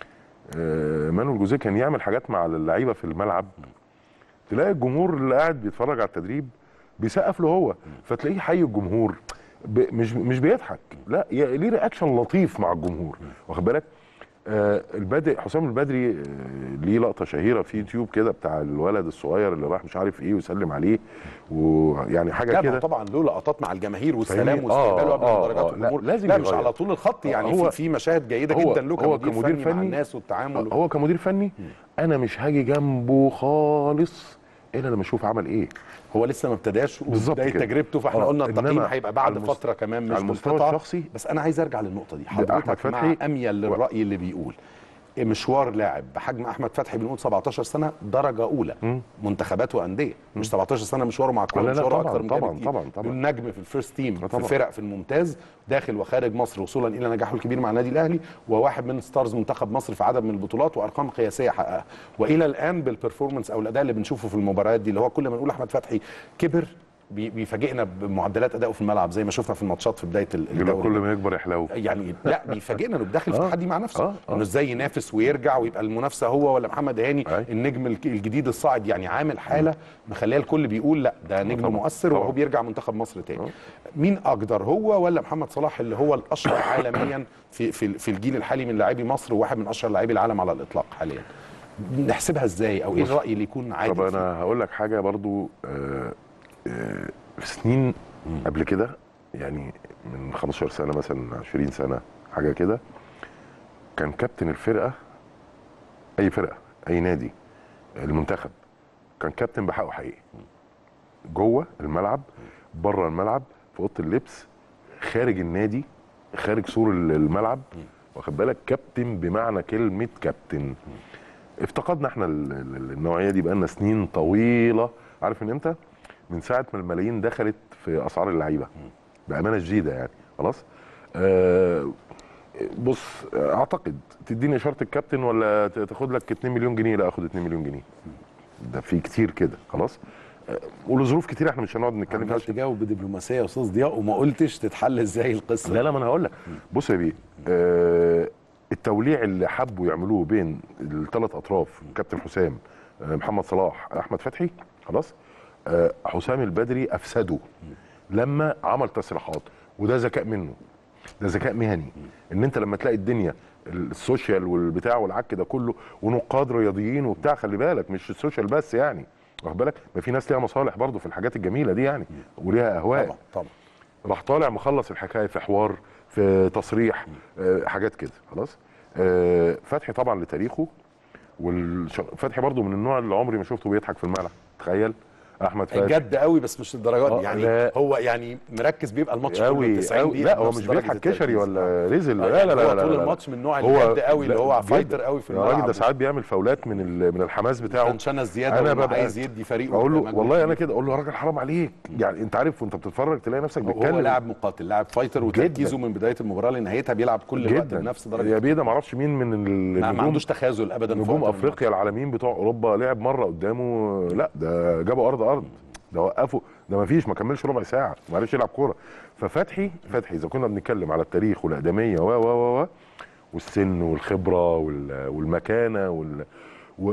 آه، مانويل جوزيه كان يعمل حاجات مع اللعيبه في الملعب تلاقي الجمهور اللي قاعد بيتفرج على التدريب بيسقف له هو فتلاقيه حي الجمهور ب- مش مش بيضحك لا ي- ليه رياكشن لطيف مع الجمهور واخد بالك آه البدري حسام البدري آه ليه لقطه شهيره في يوتيوب كده بتاع الولد الصغير اللي راح مش عارف ايه ويسلم عليه ويعني حاجه لا ما هو كده طبعا له لقطات مع الجماهير والسلام فاهمني؟ واستقباله آه، قبل آه، مدرجات آه، لا، الجمهور لازم لا مش يغير. على طول الخط يعني هو- في في مشاهد جيده هو- جدا له هو كمدير, كمدير فني, مع فني- الناس والتعامل هو كمدير فني انا مش هاجي جنبه خالص الا لما اشوف عمل ايه هو لسه ما ابتداش بالظبط وبدايه كده. تجربته فاحنا آه، قلنا التقييم إنما هيبقى بعد على المست- فتره كمان مش على المستوى بالقطعة. الشخصي بس انا عايز ارجع للنقطه دي أحمد حضرتك مع فتحي اميل للراي اللي بيقول مشوار لاعب بحجم احمد فتحي بنقول 17 سنه درجه اولى منتخبات وانديه مش 17 سنه مشواره مع الكوره لا، لا، مشواره طبعاً، اكتر من كده طبعاً، بكتير. طبعاً، طبعاً. بيقول نجم في الفيرست تيم في طبعاً. فرق في الممتاز داخل وخارج مصر وصولا الى نجاحه الكبير مع النادي الاهلي وواحد من ستارز منتخب مصر في عدد من البطولات وارقام قياسيه حققها والى الان بالبرفورمانس او الاداء اللي بنشوفه في المباريات دي اللي هو كل ما نقول احمد فتحي كبر بي- بيفاجئنا بمعدلات ادائه في الملعب زي ما شفنا في الماتشات في بدايه ال- يقول لك كل الدوري ما يكبر يحلو يعني لا بيفاجئنا انه داخل في آه. تحدي مع نفسه آه، آه. انه ازاي ينافس ويرجع ويبقى المنافسه هو ولا محمد هاني أي. النجم الك- الجديد الصاعد يعني عامل حاله مخليه الكل بيقول لا ده نجم طبعاً، مؤثر طبعاً. وهو بيرجع منتخب مصر تاني آه. مين اقدر هو ولا محمد صلاح اللي هو الاشهر عالميا في في في الجيل الحالي من لاعبي مصر وواحد من اشهر لاعبي العالم على الاطلاق حاليا نحسبها ازاي او ايه بص، الراي اللي يكون عادي طب فيه؟ انا هقول لك حاجه برضو آه، آه، في سنين قبل كده يعني من 15 سنه مثلا 20 سنه حاجه كده كان كابتن الفرقه اي فرقه اي نادي المنتخب كان كابتن بحقه حقيقي جوه الملعب بره الملعب في اوضه اللبس خارج النادي خارج سور الملعب واخد بالك كابتن بمعنى كلمه كابتن افتقدنا احنا ال- ال- النوعيه دي بقالنا سنين طويله عارف من امتى من ساعه ما الملايين دخلت في اسعار اللعيبه بامانه شديده يعني خلاص آه بص اعتقد تديني اشاره الكابتن ولا ت- تاخد لك 2 مليون جنيه لا اخد 2 مليون جنيه ده في كتير كده خلاص آه، ولظروف كتير احنا مش هنقعد نتكلم فيها عمال تجاوب بدبلوماسيه يا استاذ ضياء وما قلتش تتحل ازاي القصه لا لا ما انا هقول لك بص يا بيه آه التوليع اللي حبوا يعملوه بين الثلاث اطراف كابتن حسام آه محمد صلاح احمد فتحي خلاص آه حسام البدري افسده لما عمل تصريحات وده ذكاء منه ده ذكاء مهني ان انت لما تلاقي الدنيا السوشيال والبتاع والعك ده كله ونقاد رياضيين وبتاع خلي بالك مش السوشيال بس يعني واخد بالك ما في ناس ليها مصالح برضه في الحاجات الجميله دي يعني وليها اهواء طبعا طبعا راح طالع مخلص الحكايه في حوار في تصريح آه، حاجات كده خلاص آه، فتحي طبعا لتاريخه والفتحي برضو من النوع اللي عمري ما شفته بيضحك في الملعب تخيل احمد فتحي جد قوي بس مش للدرجات آه، دي يعني لا. هو يعني مركز بيبقى الماتش كله قوي 90 قوي دقيقه لا هو بنفس مش درجة بيضحك كشري التركيز. ولا رزل آه، لا يعني لا لا هو لا طول لا لا. الماتش من النوع اللي جد قوي اللي لا، هو جد. فايتر قوي في يا راجل الملعب ده ساعات بيعمل فاولات من ال- من الحماس بتاعه تنشنه زياده انا انا ببقى عايز يدي فريقه اقول له مجهود والله انا كبير. كده اقول له يا راجل حرام عليك يعني انت عارف وانت بتتفرج تلاقي نفسك هو بتتكلم لاعب مقاتل لاعب فايتر وتركيزه من بدايه المباراه لنهايتها بيلعب كل الوقت جدا بنفس يا درجه بيه ده ما اعرفش مين من ال- ما ما النجوم عندوش تخاذل ابدا في نجوم وقت من افريقيا العالميين بتوع اوروبا لعب مره قدامه لا ده جابوا ارض ارض ده وقفه ده ما فيش ما كملش ربع ساعه ما عرفش يلعب كوره ففتحي فتحي اذا كنا بنتكلم على التاريخ والاقدميه و و و و والسن والخبره وال- والمكانه وال و-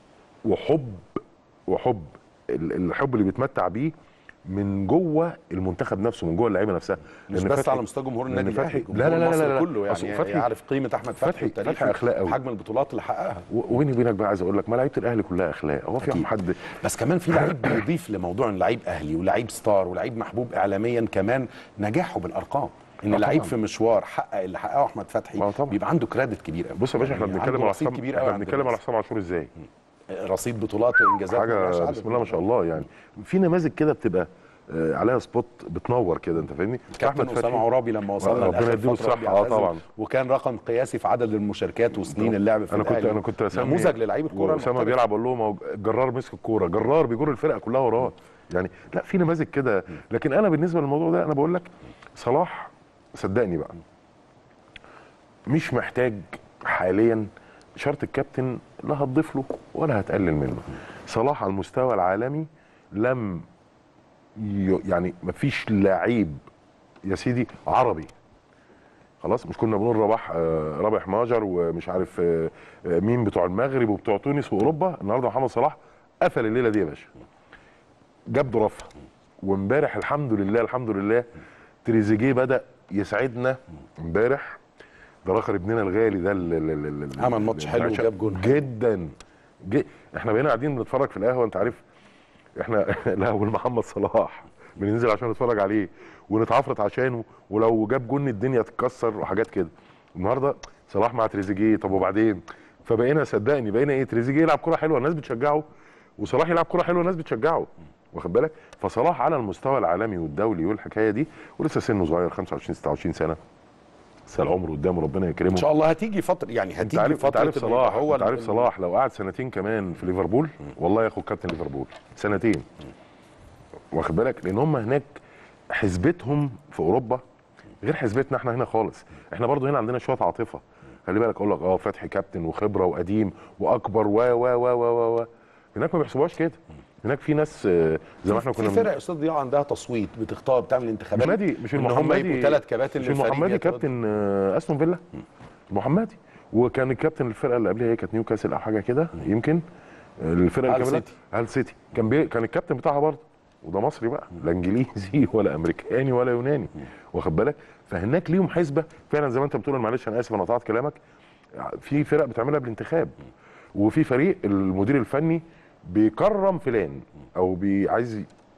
وحب وحب ال- الحب اللي بيتمتع بيه من جوه المنتخب نفسه من جوه اللعيبه نفسها مش لأن بس فتحي- على مستوى جمهور لأن النادي فتحي- الاهلي لا لا لا جمهور لا مصر لا. كله أصل يعني فتحي- يعرف قيمه احمد فتحي فتحي- والتاريخ فتحي أخلاق أوي. حجم البطولات اللي حققها و- وبيني وبينك بقى عايز اقول لك ما لعيبه الاهلي كلها اخلاق هو في أكيد. حد بس كمان في لعيب بيضيف لموضوع ان لعيب اهلي ولعيب ستار ولعيب محبوب اعلاميا كمان نجاحه بالارقام ان آه لعيب طبعاً. في مشوار حقق اللي حققه احمد فتحي آه طبعاً. بيبقى عنده كريدت كبير قوي بص يا باشا احنا يعني بنتكلم عنده على رصيد حسام كبير قوي احنا عند بنتكلم على الناس. حسام عاشور ازاي رصيد بطولات وانجازات ملهاش حاجه عدد. بسم الله ما شاء الله يعني في نماذج كده بتبقى آه، عليها سبوت بتنور كده انت فاهمني كابتن اسامه عرابي لما وصلنا ربنا لاخر يديله فتره الصحة، آه بيعتزل، طبعاً. وكان رقم قياسي في عدد المشاركات وسنين اللعب في انا كنت الأهلي. انا كنت اسامي نموذج للعيب الكوره اسامه المحترف. بيلعب اقول لهم أهو جرار مسك الكوره جرار بيجر الفرقه كلها وراه يعني لا في نماذج كده لكن انا بالنسبه للموضوع ده انا بقول لك صلاح صدقني بقى مش محتاج حاليا شرط الكابتن لا هتضيف له ولا هتقلل منه صلاح على المستوى العالمي لم ي... يعني مفيش لعيب يا سيدي عربي خلاص مش كنا بنقول رباح آه، رابح ماجر ومش عارف آه، آه، مين بتوع المغرب وبتوع تونس واوروبا النهارده محمد صلاح قفل الليله دي يا باشا جاب ضرفها وامبارح الحمد لله الحمد لله تريزيجيه بدا يسعدنا امبارح ده راخر ابننا الغالي ده ال- ال- ال- ال- عمل ماتش حلو العشاء. وجاب جون حلو. جدا جي. احنا بقينا قاعدين بنتفرج في القهوه انت عارف احنا القهوه محمد صلاح بننزل عشان نتفرج عليه ونتعفرت عشانه ولو جاب جون الدنيا تتكسر وحاجات كده النهارده صلاح مع تريزيجيه طب وبعدين فبقينا صدقني بقينا ايه تريزيجيه يلعب كره حلوه الناس بتشجعه وصلاح يلعب كره حلوه الناس بتشجعه واخد بالك فصلاح على المستوى العالمي والدولي والحكايه دي ولسه سنه صغير 25 26 سنه لسه العمر قدامه ربنا يكرمه ان شاء الله هتيجي فتره يعني انت هتيجي عارف انت فتره عارف إنه يبقى صلاح هو انت عارف ال- صلاح لو قعد سنتين كمان في ليفربول والله ياخد كابتن ليفربول سنتين واخد بالك لان هم هناك حسبتهم في اوروبا غير حسبتنا احنا هنا خالص احنا برضو هنا عندنا شويه عاطفه خلي بالك اقول لك اه فتحي كابتن وخبره وقديم واكبر و و و و و و هناك ما بيحسبوهاش كده هناك في ناس آه، زي ما احنا كنا في فرق يا استاذ ضياء عندها تصويت بتختار بتعمل انتخابات محمدي مش ان هم المحمدي يبقوا ثلاث كباتن مش للفريق المحمدي يتواجدوا. كابتن آه، استون فيلا المحمدي وكان الكابتن الفرقه اللي قبلها هي كانت نيوكاسل او حاجه كده يمكن الفرقه هال اللي كامله سيتي. هال سيتي كان بي... كان الكابتن بتاعها برضه وده مصري بقى لا انجليزي ولا امريكاني ولا يوناني واخد بالك فهناك ليهم حسبه فعلا زي ما انت بتقول معلش انا اسف انا قطعت كلامك في فرق بتعملها بالانتخاب وفي فريق المدير الفني بيكرم فلان او بي عايز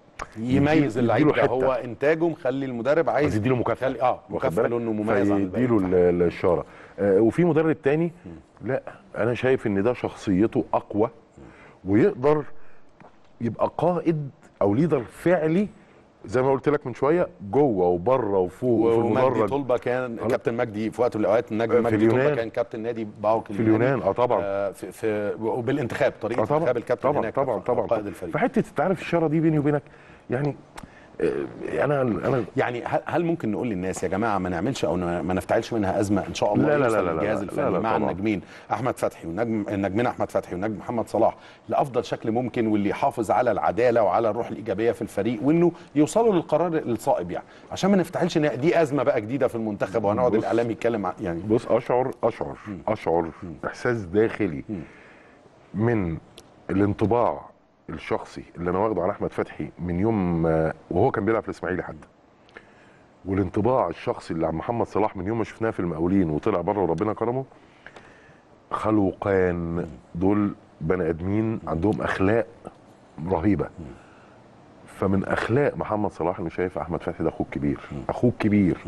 يميز اللعيب يديله ده هو حتة. انتاجه مخلي المدرب عايز عايز يديله مكافاه يخلي اه واخد مكافاه بالك؟ لانه مميز عن الباقي فيديله ال- ال- الاشاره آه وفي مدرب تاني لا انا شايف ان ده شخصيته اقوى ويقدر يبقى قائد او ليدر فعلي زي ما قلت لك من شويه جوه وبره وفوق وفي ومجدي المدرج طلبه كان خلاص. كابتن مجدي في وقت من الاوقات النجم في مجدي طلبه اليونان. كان كابتن نادي باوك في اليونان اه طبعا آه في, في وبالانتخاب طريقه اه طبعا انتخاب الكابتن طبعا هناك طبعا طبعا قائد الفريق فحته انت عارف الشاره دي بيني وبينك يعني آه، انا انا يعني هل- هل ممكن نقول للناس يا جماعه ما نعملش او ما نفتعلش منها ازمه ان شاء الله لا لا يوصل لا لا الجهاز لا الفني لا لا مع طبعاً. النجمين احمد فتحي والنجم النجمين احمد فتحي والنجم محمد صلاح لافضل شكل ممكن واللي يحافظ على العداله وعلى الروح الايجابيه في الفريق وانه يوصلوا للقرار الصائب يعني عشان ما نفتعلش ان دي ازمه بقى جديده في المنتخب وهنقعد بص. الاعلام يتكلم عن- يعني بص اشعر اشعر اشعر احساس داخلي من الانطباع الشخصي اللي انا واخده عن احمد فتحي من يوم ما- وهو كان بيلعب في الاسماعيلي حتى والانطباع الشخصي اللي عن محمد صلاح من يوم ما شفناه في المقاولين وطلع بره وربنا كرمه خلوقان دول بني ادمين عندهم اخلاق رهيبه فمن اخلاق محمد صلاح انه شايف احمد فتحي ده اخوك كبير اخوك كبير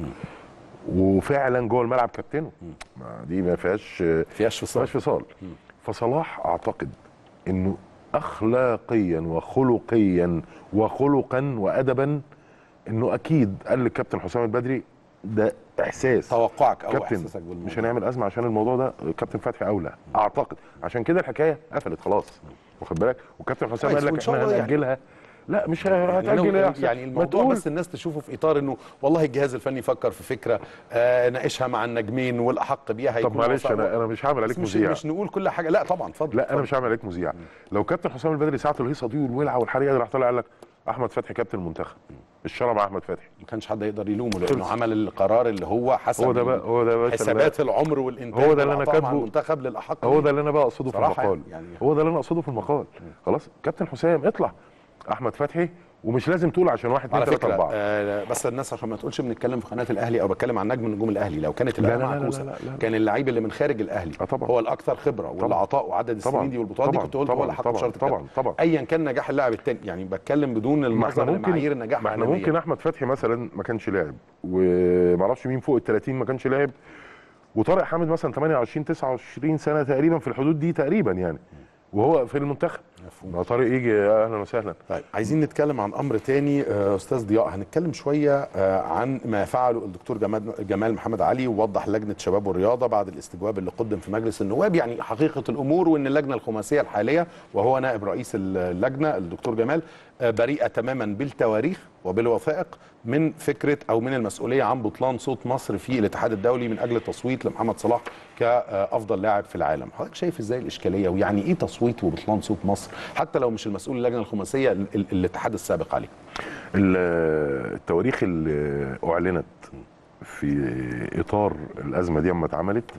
وفعلا جوه الملعب كابتنه ما دي ما فيهاش فيهاش فصال فيهاش فصال فصلاح اعتقد انه اخلاقيا وخلقيا وخلقا وادبا انه اكيد قال للكابتن حسام البدري ده احساس توقعك او كابتن احساسك بالموضوع مش هنعمل ازمه عشان الموضوع ده كابتن فتحي اولى اعتقد عشان كده الحكايه قفلت خلاص واخد بالك وكابتن حسام كويس، قال وإن لك شاء احنا الله يعني. هنأجلها لا مش يعني, هتأجل أنا- يا أحسن. يعني ما الموضوع تقول بس الناس تشوفه في اطار انه والله الجهاز الفني فكر في فكره آه ناقشها مع النجمين والاحق بيها هيكون طب معلش وسط- انا انا مش هعمل عليك بس مش, مذيع مش نقول كل حاجه لا طبعا اتفضل لا انا اتفضل. مش هعمل عليك مذيع لو كابتن حسام البدري ساعه الهيصه دي والولعه والحريقه دي راح طالع قال لك احمد فتحي كابتن المنتخب الشرع مع احمد فتحي ما كانش حد يقدر يلومه لانه عمل القرار اللي هو حسب هو ده بقى هو ده بقى حسابات العمر والانتاج هو ده اللي أنا والعطاء مع كاتبه. المنتخب للاحق هو بيه. ده اللي انا بقى اقصده في صراحة المقال يعني- يعني- هو ده اللي انا اقصده في المقال خلاص كابتن حسام اطلع احمد فتحي ومش لازم تقول عشان واحد اثنين على ثلاثه فكره اربعه آه بس الناس عشان ما تقولش بنتكلم في قناه الاهلي او بتكلم عن نجم من نجوم الاهلي لو كانت لا، الأهلي لا، لا، معكوسه لا، لا، لا. كان اللعيب اللي من خارج الاهلي آه، طبعا. هو الاكثر خبره والعطاء وعدد السنين طبعا. دي والبطولات دي طبعا. كنت قلت هو طبعا. اللي حق طبعا. بشرط طبعا. الكابتن. طبعا. ايا كان نجاح اللاعب الثاني يعني بتكلم بدون ما احنا النظر ممكن لمعايير النجاح ما احنا العالمية. ممكن احمد فتحي مثلا ما كانش لاعب ومعرفش مين فوق ال 30 ما كانش لاعب وطارق حامد مثلا 28 29 سنه تقريبا في الحدود دي تقريبا يعني وهو في المنتخب مفهوم. ما طارق يجي اهلا وسهلا طيب عايزين نتكلم عن امر تاني آه، استاذ ضياء هنتكلم شويه آه، عن ما فعله الدكتور جمال جمال محمد علي ووضح لجنه شباب والرياضه بعد الاستجواب اللي قدم في مجلس النواب يعني حقيقه الامور وان اللجنه الخماسيه الحاليه وهو نائب رئيس اللجنه الدكتور جمال آه، بريئه تماما بالتواريخ وبالوثائق من فكره او من المسؤوليه عن بطلان صوت مصر في الاتحاد الدولي من اجل التصويت لمحمد صلاح كافضل لاعب في العالم حضرتك شايف ازاي الاشكاليه ويعني ايه تصويت وبطلان صوت مصر حتى لو مش المسؤول اللجنه الخماسيه ال- ال- الاتحاد السابق عليه ال- التواريخ اللي اعلنت في اطار الازمه دي اما اتعملت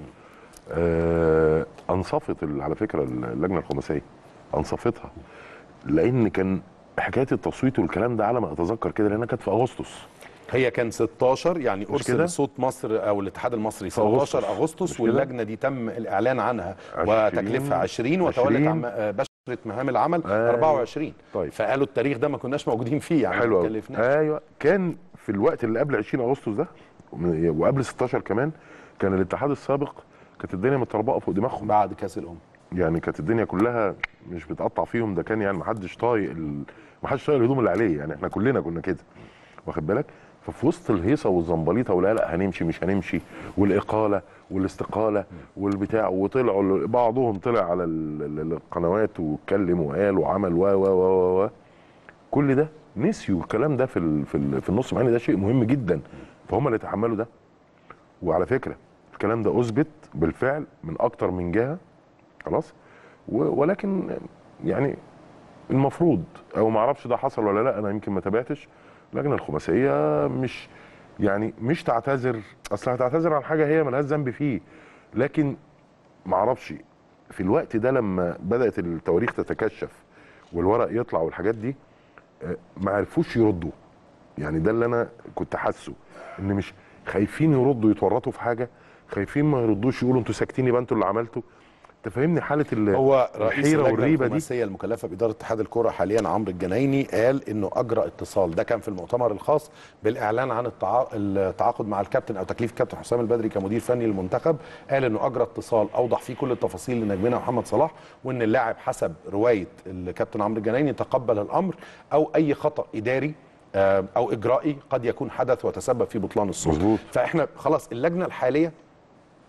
آه، انصفت ال- على فكره اللجنه الخماسيه انصفتها لان كان حكايه التصويت والكلام ده على ما اتذكر كده لانها كانت في اغسطس هي كان 16 يعني مش كده؟ ارسل صوت مصر او الاتحاد المصري في أغسطس. 16 اغسطس مش كده؟ واللجنه دي تم الاعلان عنها 20 وتكليفها 20 وتولت 20 عم آه، بشره مهام العمل أيوة. 24 طيب. فقالوا التاريخ ده ما كناش موجودين فيه يعني حلو ما أوي. كلفناش ايوه كان في الوقت اللي قبل 20 اغسطس ده وقبل 16 كمان كان الاتحاد السابق كانت الدنيا متطربقه فوق دماغهم بعد كاس الامم يعني كانت الدنيا كلها مش بتقطع فيهم ده كان يعني ما حدش طايق ال... ما حدش طايق الهدوم اللي عليه يعني احنا كلنا كنا كده واخد بالك ففي وسط الهيصه والزنبليطه ولا لا هنمشي مش هنمشي والاقاله والاستقاله والبتاع وطلعوا ال- بعضهم طلع على ال- ال- القنوات واتكلم وقال وعمل و و و و و كل ده نسيوا الكلام ده في ال... في, ال... في النص مع ان ده شيء مهم جدا فهم اللي تحملوا ده وعلى فكره الكلام ده اثبت بالفعل من اكتر من جهه خلاص و- ولكن يعني المفروض او ما اعرفش ده حصل ولا لا انا يمكن ما تابعتش اللجنه الخماسيه مش يعني مش تعتذر اصل هتعتذر عن حاجه هي ملهاش ذنب فيه لكن ما اعرفش في الوقت ده لما بدات التواريخ تتكشف والورق يطلع والحاجات دي آه، ما عرفوش يردوا يعني ده اللي انا كنت حاسه ان مش خايفين يردوا يتورطوا في حاجه خايفين ما يردوش يقولوا انتوا ساكتين يبقى انتوا اللي عملتوا انت فاهمني حاله ال- هو رئيس الحيره اللجنه والريبه دي الخماسيه المكلفه باداره اتحاد الكره حاليا عمرو الجنايني قال انه اجرى اتصال ده كان في المؤتمر الخاص بالاعلان عن التعا- التعاقد مع الكابتن او تكليف الكابتن حسام البدري كمدير فني للمنتخب قال انه اجرى اتصال اوضح فيه كل التفاصيل لنجمنا محمد صلاح وان اللاعب حسب روايه الكابتن عمرو الجنايني تقبل الامر او اي خطا اداري آه، او اجرائي قد يكون حدث وتسبب في بطلان الصوت مظبوط. فاحنا خلاص اللجنه الحاليه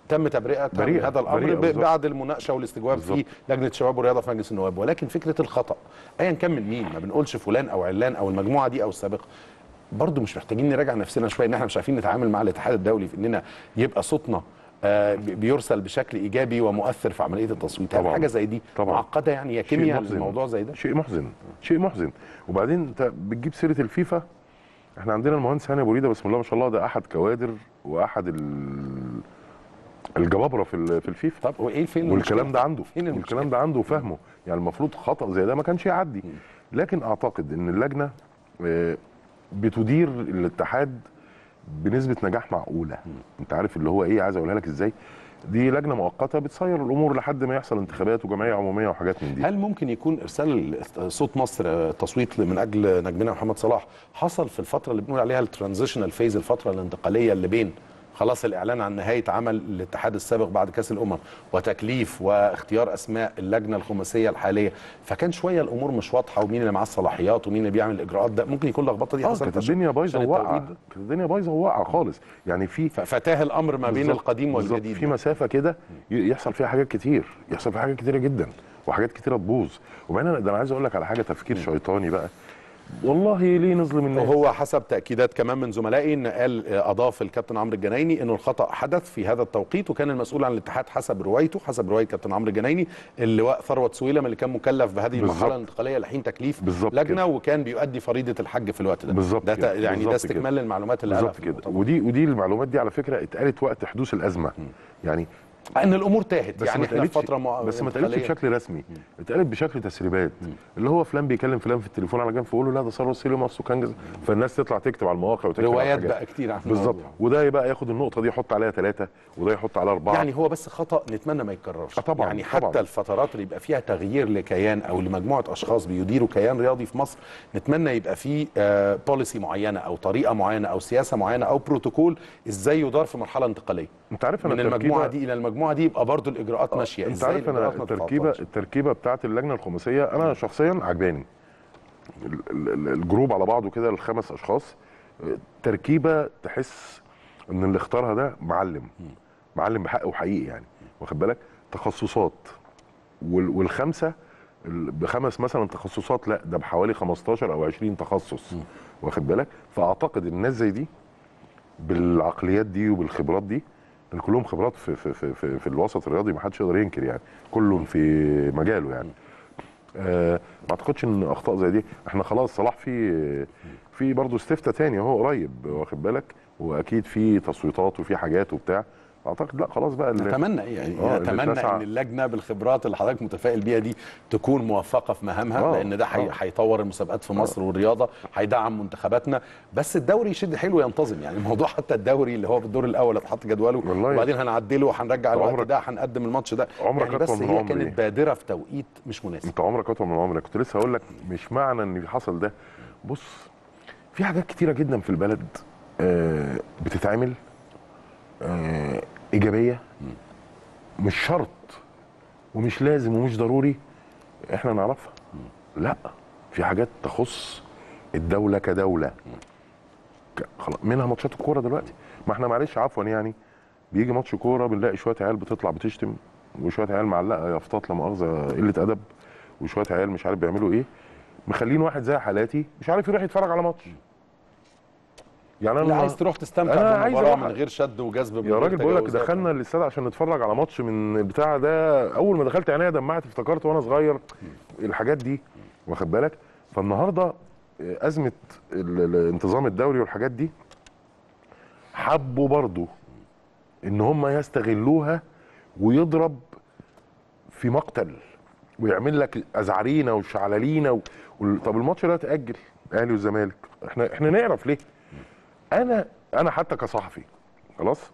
تم تبرئه من بريئة، هذا الامر بريئة ب- بالظبط. بعد المناقشه والاستجواب في بالظبط. لجنه الشباب والرياضه في مجلس النواب ولكن فكره الخطا ايا كان من مين ما بنقولش فلان او علان او المجموعه دي او السابقه برضه مش محتاجين نراجع نفسنا شويه ان احنا مش عارفين نتعامل مع الاتحاد الدولي في اننا يبقى صوتنا آه، بي- بيرسل بشكل ايجابي ومؤثر في عمليه التصويت هل طبعاً. حاجه زي دي طبعاً. معقده يعني يا شيء كيمياء محزن. الموضوع زي ده شيء محزن شيء محزن وبعدين انت بتجيب سيره الفيفا احنا عندنا المهندس هاني ابو ريده بسم الله ما شاء الله ده احد كوادر واحد ال- الجبابره في ال- في الفيفا طب وايه فين والكلام المشكلة؟ ده عنده فين المشكلة؟ والكلام ده عنده وفهمه يعني المفروض خطا زي ده ما كانش يعدي لكن اعتقد ان اللجنه آه، بتدير الاتحاد بنسبه نجاح معقوله انت عارف اللي هو ايه عايز اقولها لك ازاي دي لجنه مؤقته بتسير الامور لحد ما يحصل انتخابات وجمعيه عموميه وحاجات من دي هل ممكن يكون ارسال صوت مصر آه، تصويت من اجل نجمنا محمد صلاح حصل في الفتره اللي بنقول عليها الترانزيشنال فيز الفتره الانتقاليه اللي بين خلاص الاعلان عن نهايه عمل الاتحاد السابق بعد كاس الامم وتكليف واختيار اسماء اللجنه الخماسيه الحاليه فكان شويه الامور مش واضحه ومين اللي معاه الصلاحيات ومين اللي بيعمل الاجراءات ده ممكن يكون اللخبطه دي اه حصلت كانت عشان- الدنيا بايظه عشان وواقعه التوقيت ده. كانت الدنيا بايظه وواقعه خالص يعني في ف- فتاه الامر ما بين بالظبط- القديم بالظبط. والجديد في مسافه كده ي- يحصل فيها حاجات كتير يحصل فيها حاجات كتيره جدا وحاجات كتيره تبوظ وبعدين انا ده انا عايز اقول لك على حاجه تفكير شيطاني بقى والله ليه نظلم الناس وهو حسب تاكيدات كمان من زملائي ان قال آه، اضاف الكابتن عمرو الجنايني انه الخطا حدث في هذا التوقيت وكان المسؤول عن الاتحاد حسب روايته حسب روايه كابتن عمرو الجنايني اللواء ثروت سويلم اللي كان مكلف بهذه المرحله بالظبط. الانتقاليه لحين تكليف بالظبط لجنه كده. وكان بيؤدي فريضه الحج في الوقت ده بالظبط ده كده. ت- يعني ده بالظبط استكمال كده. للمعلومات اللي قالها بالظبط في كده المؤتمر. ودي ودي المعلومات دي على فكره اتقالت وقت حدوث الازمه يعني ان الامور تاهت بس يعني ما احنا في اتقالتش فتره مع... بس ما اتقالتش انتقالية. بشكل رسمي اتقالت بشكل تسريبات اللي هو فلان بيكلم فلان في التليفون على جنب فيقول له لا ده ثروت سيلي مصر كان جز- فالناس تطلع تكتب على المواقع وتكتب على روايات الحاجات. بقى كتير عن بالظبط الموضوع. وده يبقى ياخد النقطه دي يحط عليها ثلاثه وده يحط عليها اربعه يعني هو بس خطا نتمنى ما يتكررش آه طبعاً، يعني حتى طبعاً. الفترات اللي يبقى فيها تغيير لكيان او لمجموعه اشخاص بيديروا كيان رياضي في مصر نتمنى يبقى فيه بوليسي معينه او طريقه معينه او سياسه معينه او بروتوكول ازاي يدار في مرحله انتقاليه انت عارف انا من المجموعه التركيبة- دي الى المجموعه دي يبقى برضو الاجراءات ماشيه انت ازاي عارف انا الإجراءات ما التركيبه تتعطلش؟ التركيبه بتاعت اللجنه الخماسيه انا شخصيا عجباني ال- ال- ال- الجروب على بعضه كده الخمس اشخاص اه، تركيبه تحس ان اللي اختارها ده معلم معلم بحق وحقيقي يعني واخد بالك تخصصات وال- والخمسه ال- بخمس مثلا تخصصات لا ده بحوالي 15 او 20 تخصص واخد بالك فاعتقد الناس زي دي بالعقليات دي وبالخبرات دي لان كلهم خبرات في في في في, في الوسط الرياضي ما حدش يقدر ينكر يعني كل في مجاله يعني آه ما اعتقدش ان اخطاء زي دي احنا خلاص صلاح في في برضه استفتاء تاني اهو قريب واخد بالك واكيد في تصويتات وفي حاجات وبتاع اعتقد لا خلاص بقى ال- نتمنى ايه يعني آه، نتمنى اللي اتسع- ان اللجنه بالخبرات اللي حضرتك متفائل بيها دي تكون موفقه في مهامها آه، لان ده حي- آه. هيطور المسابقات في مصر والرياضه هيدعم منتخباتنا بس الدوري يشد حلو ينتظم يعني الموضوع حتى الدوري اللي هو بالدور الاول اتحط جدوله والله. وبعدين هنعدله وهنرجع الوقت عمرك- ده هنقدم الماتش ده عمرك يعني بس أطول من هي عمري. كانت بادره في توقيت مش مناسب انت عمرك اطول من عمرك كنت لسه هقول لك مش معنى ان حصل ده بص في حاجات كتيره جدا في البلد آه بتتعمل آه ايجابيه مش شرط ومش لازم ومش ضروري احنا نعرفها لا في حاجات تخص الدوله كدوله ك- خلاص منها ماتشات الكوره دلوقتي ما احنا معلش عفوا يعني بيجي ماتش كوره بنلاقي شويه عيال بتطلع بتشتم وشويه عيال معلقه يافطات لا مؤاخذه قله ادب وشويه عيال مش عارف بيعملوا ايه مخلين واحد زي حالاتي مش عارف يروح يتفرج على ماتش يعني اللي انا عايز تروح تستمتع أنا عايز بالمباراه أروح- من غير شد وجذب من يا غير راجل بقول لك تجاوزات. دخلنا الاستاد عشان نتفرج على ماتش من البتاع ده اول ما دخلت عينيا دمعت افتكرت وانا صغير الحاجات دي واخد بالك فالنهارده ازمه ال- ال- الانتظام الدوري والحاجات دي حبوا برضو ان هم يستغلوها ويضرب في مقتل ويعمل لك ازعرينا وشعللينا و... وال- طب الماتش ده اتاجل الاهلي والزمالك احنا احنا نعرف ليه انا انا حتى كصحفي خلاص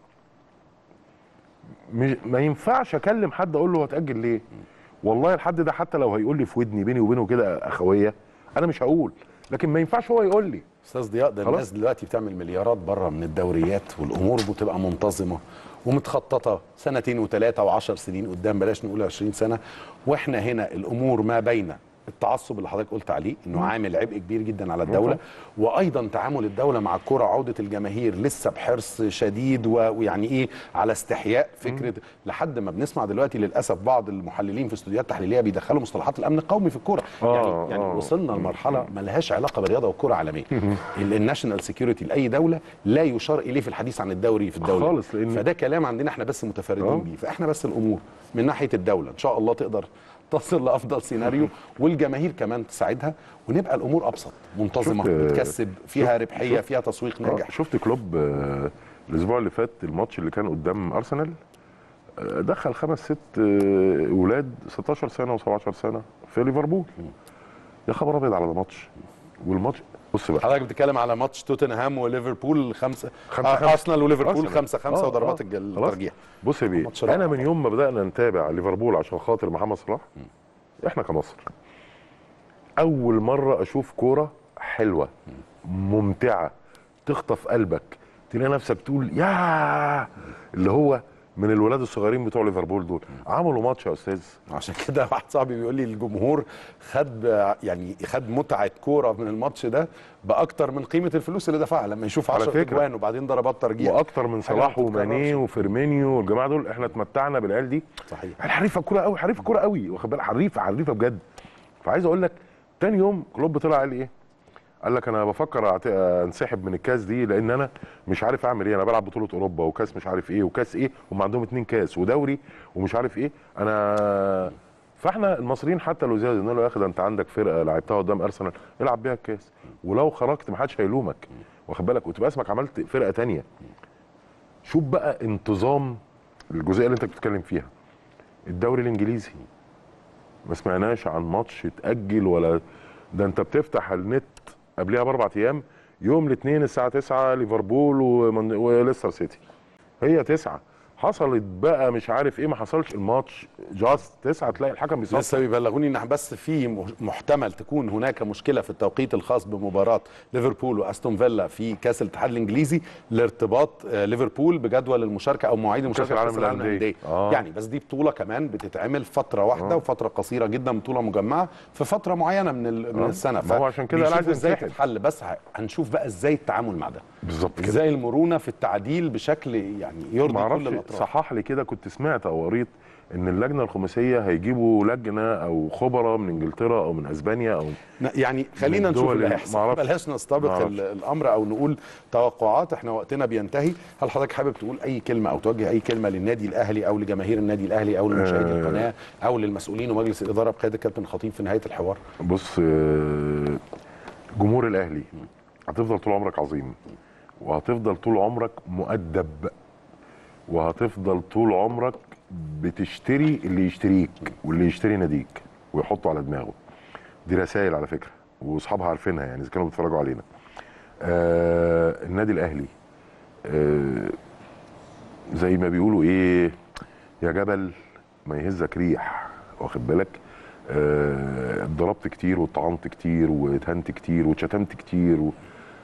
مش ما ينفعش اكلم حد اقول له هتاجل ليه والله الحد ده حتى لو هيقول لي في ودني بيني وبينه كده اخويه انا مش هقول لكن ما ينفعش هو يقول لي استاذ ضياء ده خلاص. الناس دلوقتي بتعمل مليارات بره من الدوريات والامور بتبقى منتظمه ومتخططه سنتين وثلاثه وعشر سنين قدام بلاش نقول 20 سنه واحنا هنا الامور ما بين التعصب اللي حضرتك قلت عليه انه عامل عبء كبير جدا على الدوله وايضا تعامل الدوله مع الكره عوده الجماهير لسه بحرص شديد و- ويعني ايه على استحياء فكره لحد ما بنسمع دلوقتي للاسف بعض المحللين في استوديوهات تحليليه بيدخلوا مصطلحات الامن القومي في الكوره آه، يعني يعني آه. وصلنا لمرحله ملهاش علاقه بالرياضه والكره عالميا الناشونال سكيورتي لاي دوله لا يشار اليه في الحديث عن الدوري في الدوله خالص، لأن- فده كلام عندنا احنا بس متفردين آه. بيه فاحنا بس الامور من ناحيه الدوله ان شاء الله تقدر تصل لافضل سيناريو والجماهير كمان تساعدها ونبقى الامور ابسط منتظمه شفت- بتكسب فيها شفت- ربحيه شفت- فيها تسويق آه، ناجح شفت كلوب آه، الاسبوع اللي فات الماتش اللي كان قدام ارسنال آه، دخل خمس ست آه، ولاد 16 سنه و17 سنه في ليفربول يا خبر ابيض على ده ماتش والماتش بص بقى حضرتك بتتكلم على ماتش توتنهام وليفربول خمسة خمسة آه، خمسة. ارسنال وليفربول أرسنال. خمسة خمسة آه، وضربات آه. الج- خلاص. الترجيح بص يا بيه ماتش رائع انا من يوم ما بدانا نتابع ليفربول عشان خاطر محمد صلاح احنا كمصر اول مره اشوف كوره حلوه ممتعه تخطف قلبك تلاقي نفسك تقول يا اللي هو من الولاد الصغيرين بتوع ليفربول دول عملوا ماتش يا استاذ عشان كده واحد صاحبي بيقول لي الجمهور خد يعني خد متعه كوره من الماتش ده باكتر من قيمه الفلوس اللي دفعها لما يشوف على 10 فكرة. اجوان وبعدين ضربات ترجيح واكتر من حاجة صلاح ما تتكررش. وماني وفيرمينيو والجماعه دول احنا اتمتعنا بالعيال دي صحيح يعني حريفه كوره قوي حريفه كوره قوي واخد بالك حريفه حريفه بجد فعايز اقول لك تاني يوم كلوب طلع قال ايه قال لك انا بفكر أعت- انسحب من الكاس دي لان انا مش عارف اعمل ايه انا بلعب بطوله اوروبا وكاس مش عارف ايه وكاس ايه هم عندهم اتنين كاس ودوري ومش عارف ايه انا فاحنا المصريين حتى لو زياد قلنا له يا اخي ده انت عندك فرقه لعبتها قدام ارسنال العب بيها الكاس ولو خرجت ما حدش هيلومك واخد بالك وتبقى اسمك عملت فرقه تانية شوف بقى انتظام الجزئيه اللي انت بتتكلم فيها الدوري الانجليزي ما سمعناش عن ماتش اتاجل ولا ده انت بتفتح النت قبلها باربع ايام يوم الاثنين الساعه 9 ليفربول ومن- وليستر سيتي هي تسعة حصلت بقى مش عارف ايه ما حصلش الماتش جاست تسعة تلاقي الحكم بيصفر لسه بيبلغوني ان بس في م- محتمل تكون هناك مشكله في التوقيت الخاص بمباراه ليفربول واستون فيلا في كاس الاتحاد الانجليزي لارتباط آه، ليفربول بجدول المشاركه او مواعيد المشاركه في العالم كاس العالم للأندية. للانديه آه. يعني بس دي بطوله كمان بتتعمل فتره واحده آه. وفتره قصيره جدا بطوله مجمعه في فتره معينه من ال- من آه. السنه ما هو عشان كده أنا بيشوفوا عايز ازاي ينسحب. تتحل بس ه- هنشوف بقى ازاي التعامل مع ده بالظبط كده ازاي المرونه في التعديل بشكل يعني يرضي ما كل اعرفش الاطراف صحح لي كده كنت سمعت او قريت ان اللجنه الخماسيه هيجيبوا لجنه او خبراء من انجلترا او من اسبانيا او ن- يعني خلينا من نشوف دول اللي ال- هيحصل معرفش. بلاش نستبق معرفش. ال- الامر او نقول توقعات احنا وقتنا بينتهي هل حضرتك حابب تقول اي كلمه او توجه اي كلمه للنادي الاهلي او لجماهير النادي الاهلي او لمشاهدي آه. القناه او للمسؤولين ومجلس الاداره بقياده كابتن خطيب في نهايه الحوار بص آه، جمهور الاهلي هتفضل طول عمرك عظيم وهتفضل طول عمرك مؤدب وهتفضل طول عمرك بتشتري اللي يشتريك واللي يشتري ناديك ويحطه على دماغه دي رسائل على فكره واصحابها عارفينها يعني اذا كانوا بيتفرجوا علينا آه النادي الاهلي آه زي ما بيقولوا ايه يا جبل ما يهزك ريح واخد بالك آه، اتضربت كتير واتطعنت كتير واتهنت كتير واتشتمت كتير و-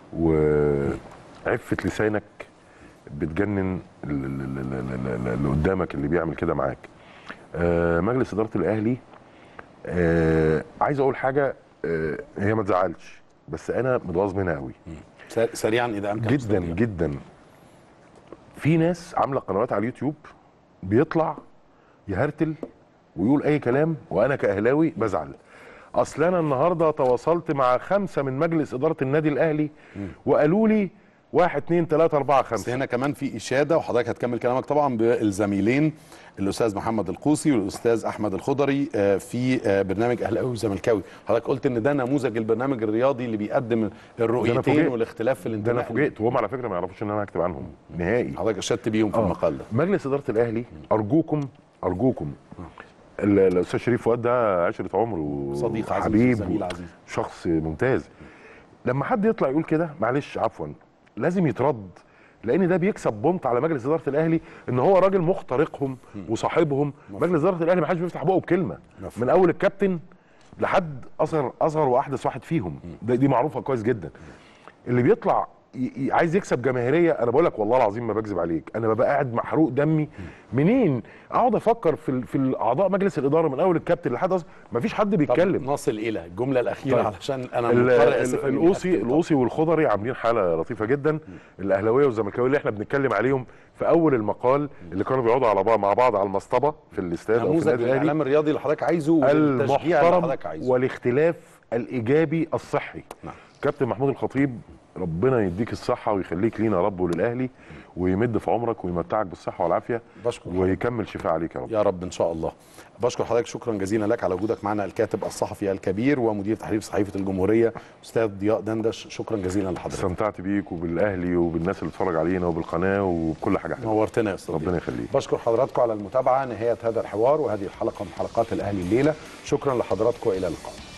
وعفة لسانك بتجنن ال- ال- ال- ال- ال- اللي قدامك اللي بيعمل كده معاك آه، مجلس إدارة الأهلي آه، عايز أقول حاجة آه، هي ما تزعلش بس أنا متغاظ منها قوي سر- سريعا اذا امكن جدا أستاذ. جدا في ناس عامله قنوات على اليوتيوب بيطلع يهرتل ويقول اي كلام وانا كاهلاوي بزعل اصل انا النهارده تواصلت مع خمسه من مجلس اداره النادي الاهلي وقالوا لي واحد اتنين تلاته اربعه بس خمسه هنا كمان في اشاده وحضرتك هتكمل كلامك طبعا بالزميلين الاستاذ محمد القوسي والاستاذ احمد الخضري آه، في آه، برنامج اهلاوي وزملكاوي حضرتك قلت ان ده نموذج البرنامج الرياضي اللي بيقدم الرؤيتين فوجئت. والاختلاف في ده الانتماء انا فوجئت وهم على فكره ما يعرفوش ان انا هكتب عنهم نهائي حضرتك اشدت بيهم في آه. المقال ده مجلس اداره الاهلي ارجوكم ارجوكم ال- الاستاذ شريف فؤاد ده عشره عمر صديق عزيز وحبيب وزميل و- عزيز. شخص ممتاز لما حد يطلع يقول كده معلش عفوا لازم يترد لان ده بيكسب بونت على مجلس اداره الاهلي ان هو راجل مخترقهم وصاحبهم مجلس اداره الاهلي ما حدش بيفتح بقه بكلمه مفهوم. من اول الكابتن لحد اصغر اصغر واحدث واحد فيهم ده دي معروفه كويس جدا اللي بيطلع ي- ي- عايز يكسب جماهيريه انا بقول لك والله العظيم ما بكذب عليك انا ببقى قاعد محروق دمي منين اقعد افكر في ال- في اعضاء مجلس الاداره من اول الكابتن لحد أص- مفيش حد طب بيتكلم نصل الى الجمله الاخيره طيب. علشان انا ال- مضطر ال- اسف إني الاوصي أختم. الاوصي والخضري عاملين حاله لطيفه جدا الاهلاويه والزملكاويه اللي احنا بنتكلم عليهم في اول المقال اللي كانوا بيقعدوا على بعض مع بعض على المصطبه في الاستاد او في نموذج النادي الاهلي الاعلام الرياضي اللي حضرتك عايزه والتشجيع اللي المحترم حضرتك عايزه والاختلاف الايجابي الصحي نعم. كابتن محمود الخطيب ربنا يديك الصحه ويخليك لينا رب وللاهلي ويمد في عمرك ويمتعك بالصحه والعافيه بشكر ويكمل شفاء عليك يا رب يا رب ان شاء الله بشكر حضرتك شكرا جزيلا لك على وجودك معنا الكاتب الصحفي الكبير ومدير تحرير صحيفه الجمهوريه استاذ ضياء دندش شكرا جزيلا لحضرتك استمتعت بيك وبالاهلي وبالناس اللي بتتفرج علينا وبالقناه وبكل حاجه حلوه نورتنا يا استاذ ربنا ضياء. يخليك بشكر حضراتكم على المتابعه نهايه هذا الحوار وهذه الحلقه من حلقات الاهلي الليله شكرا لحضراتكم الى اللقاء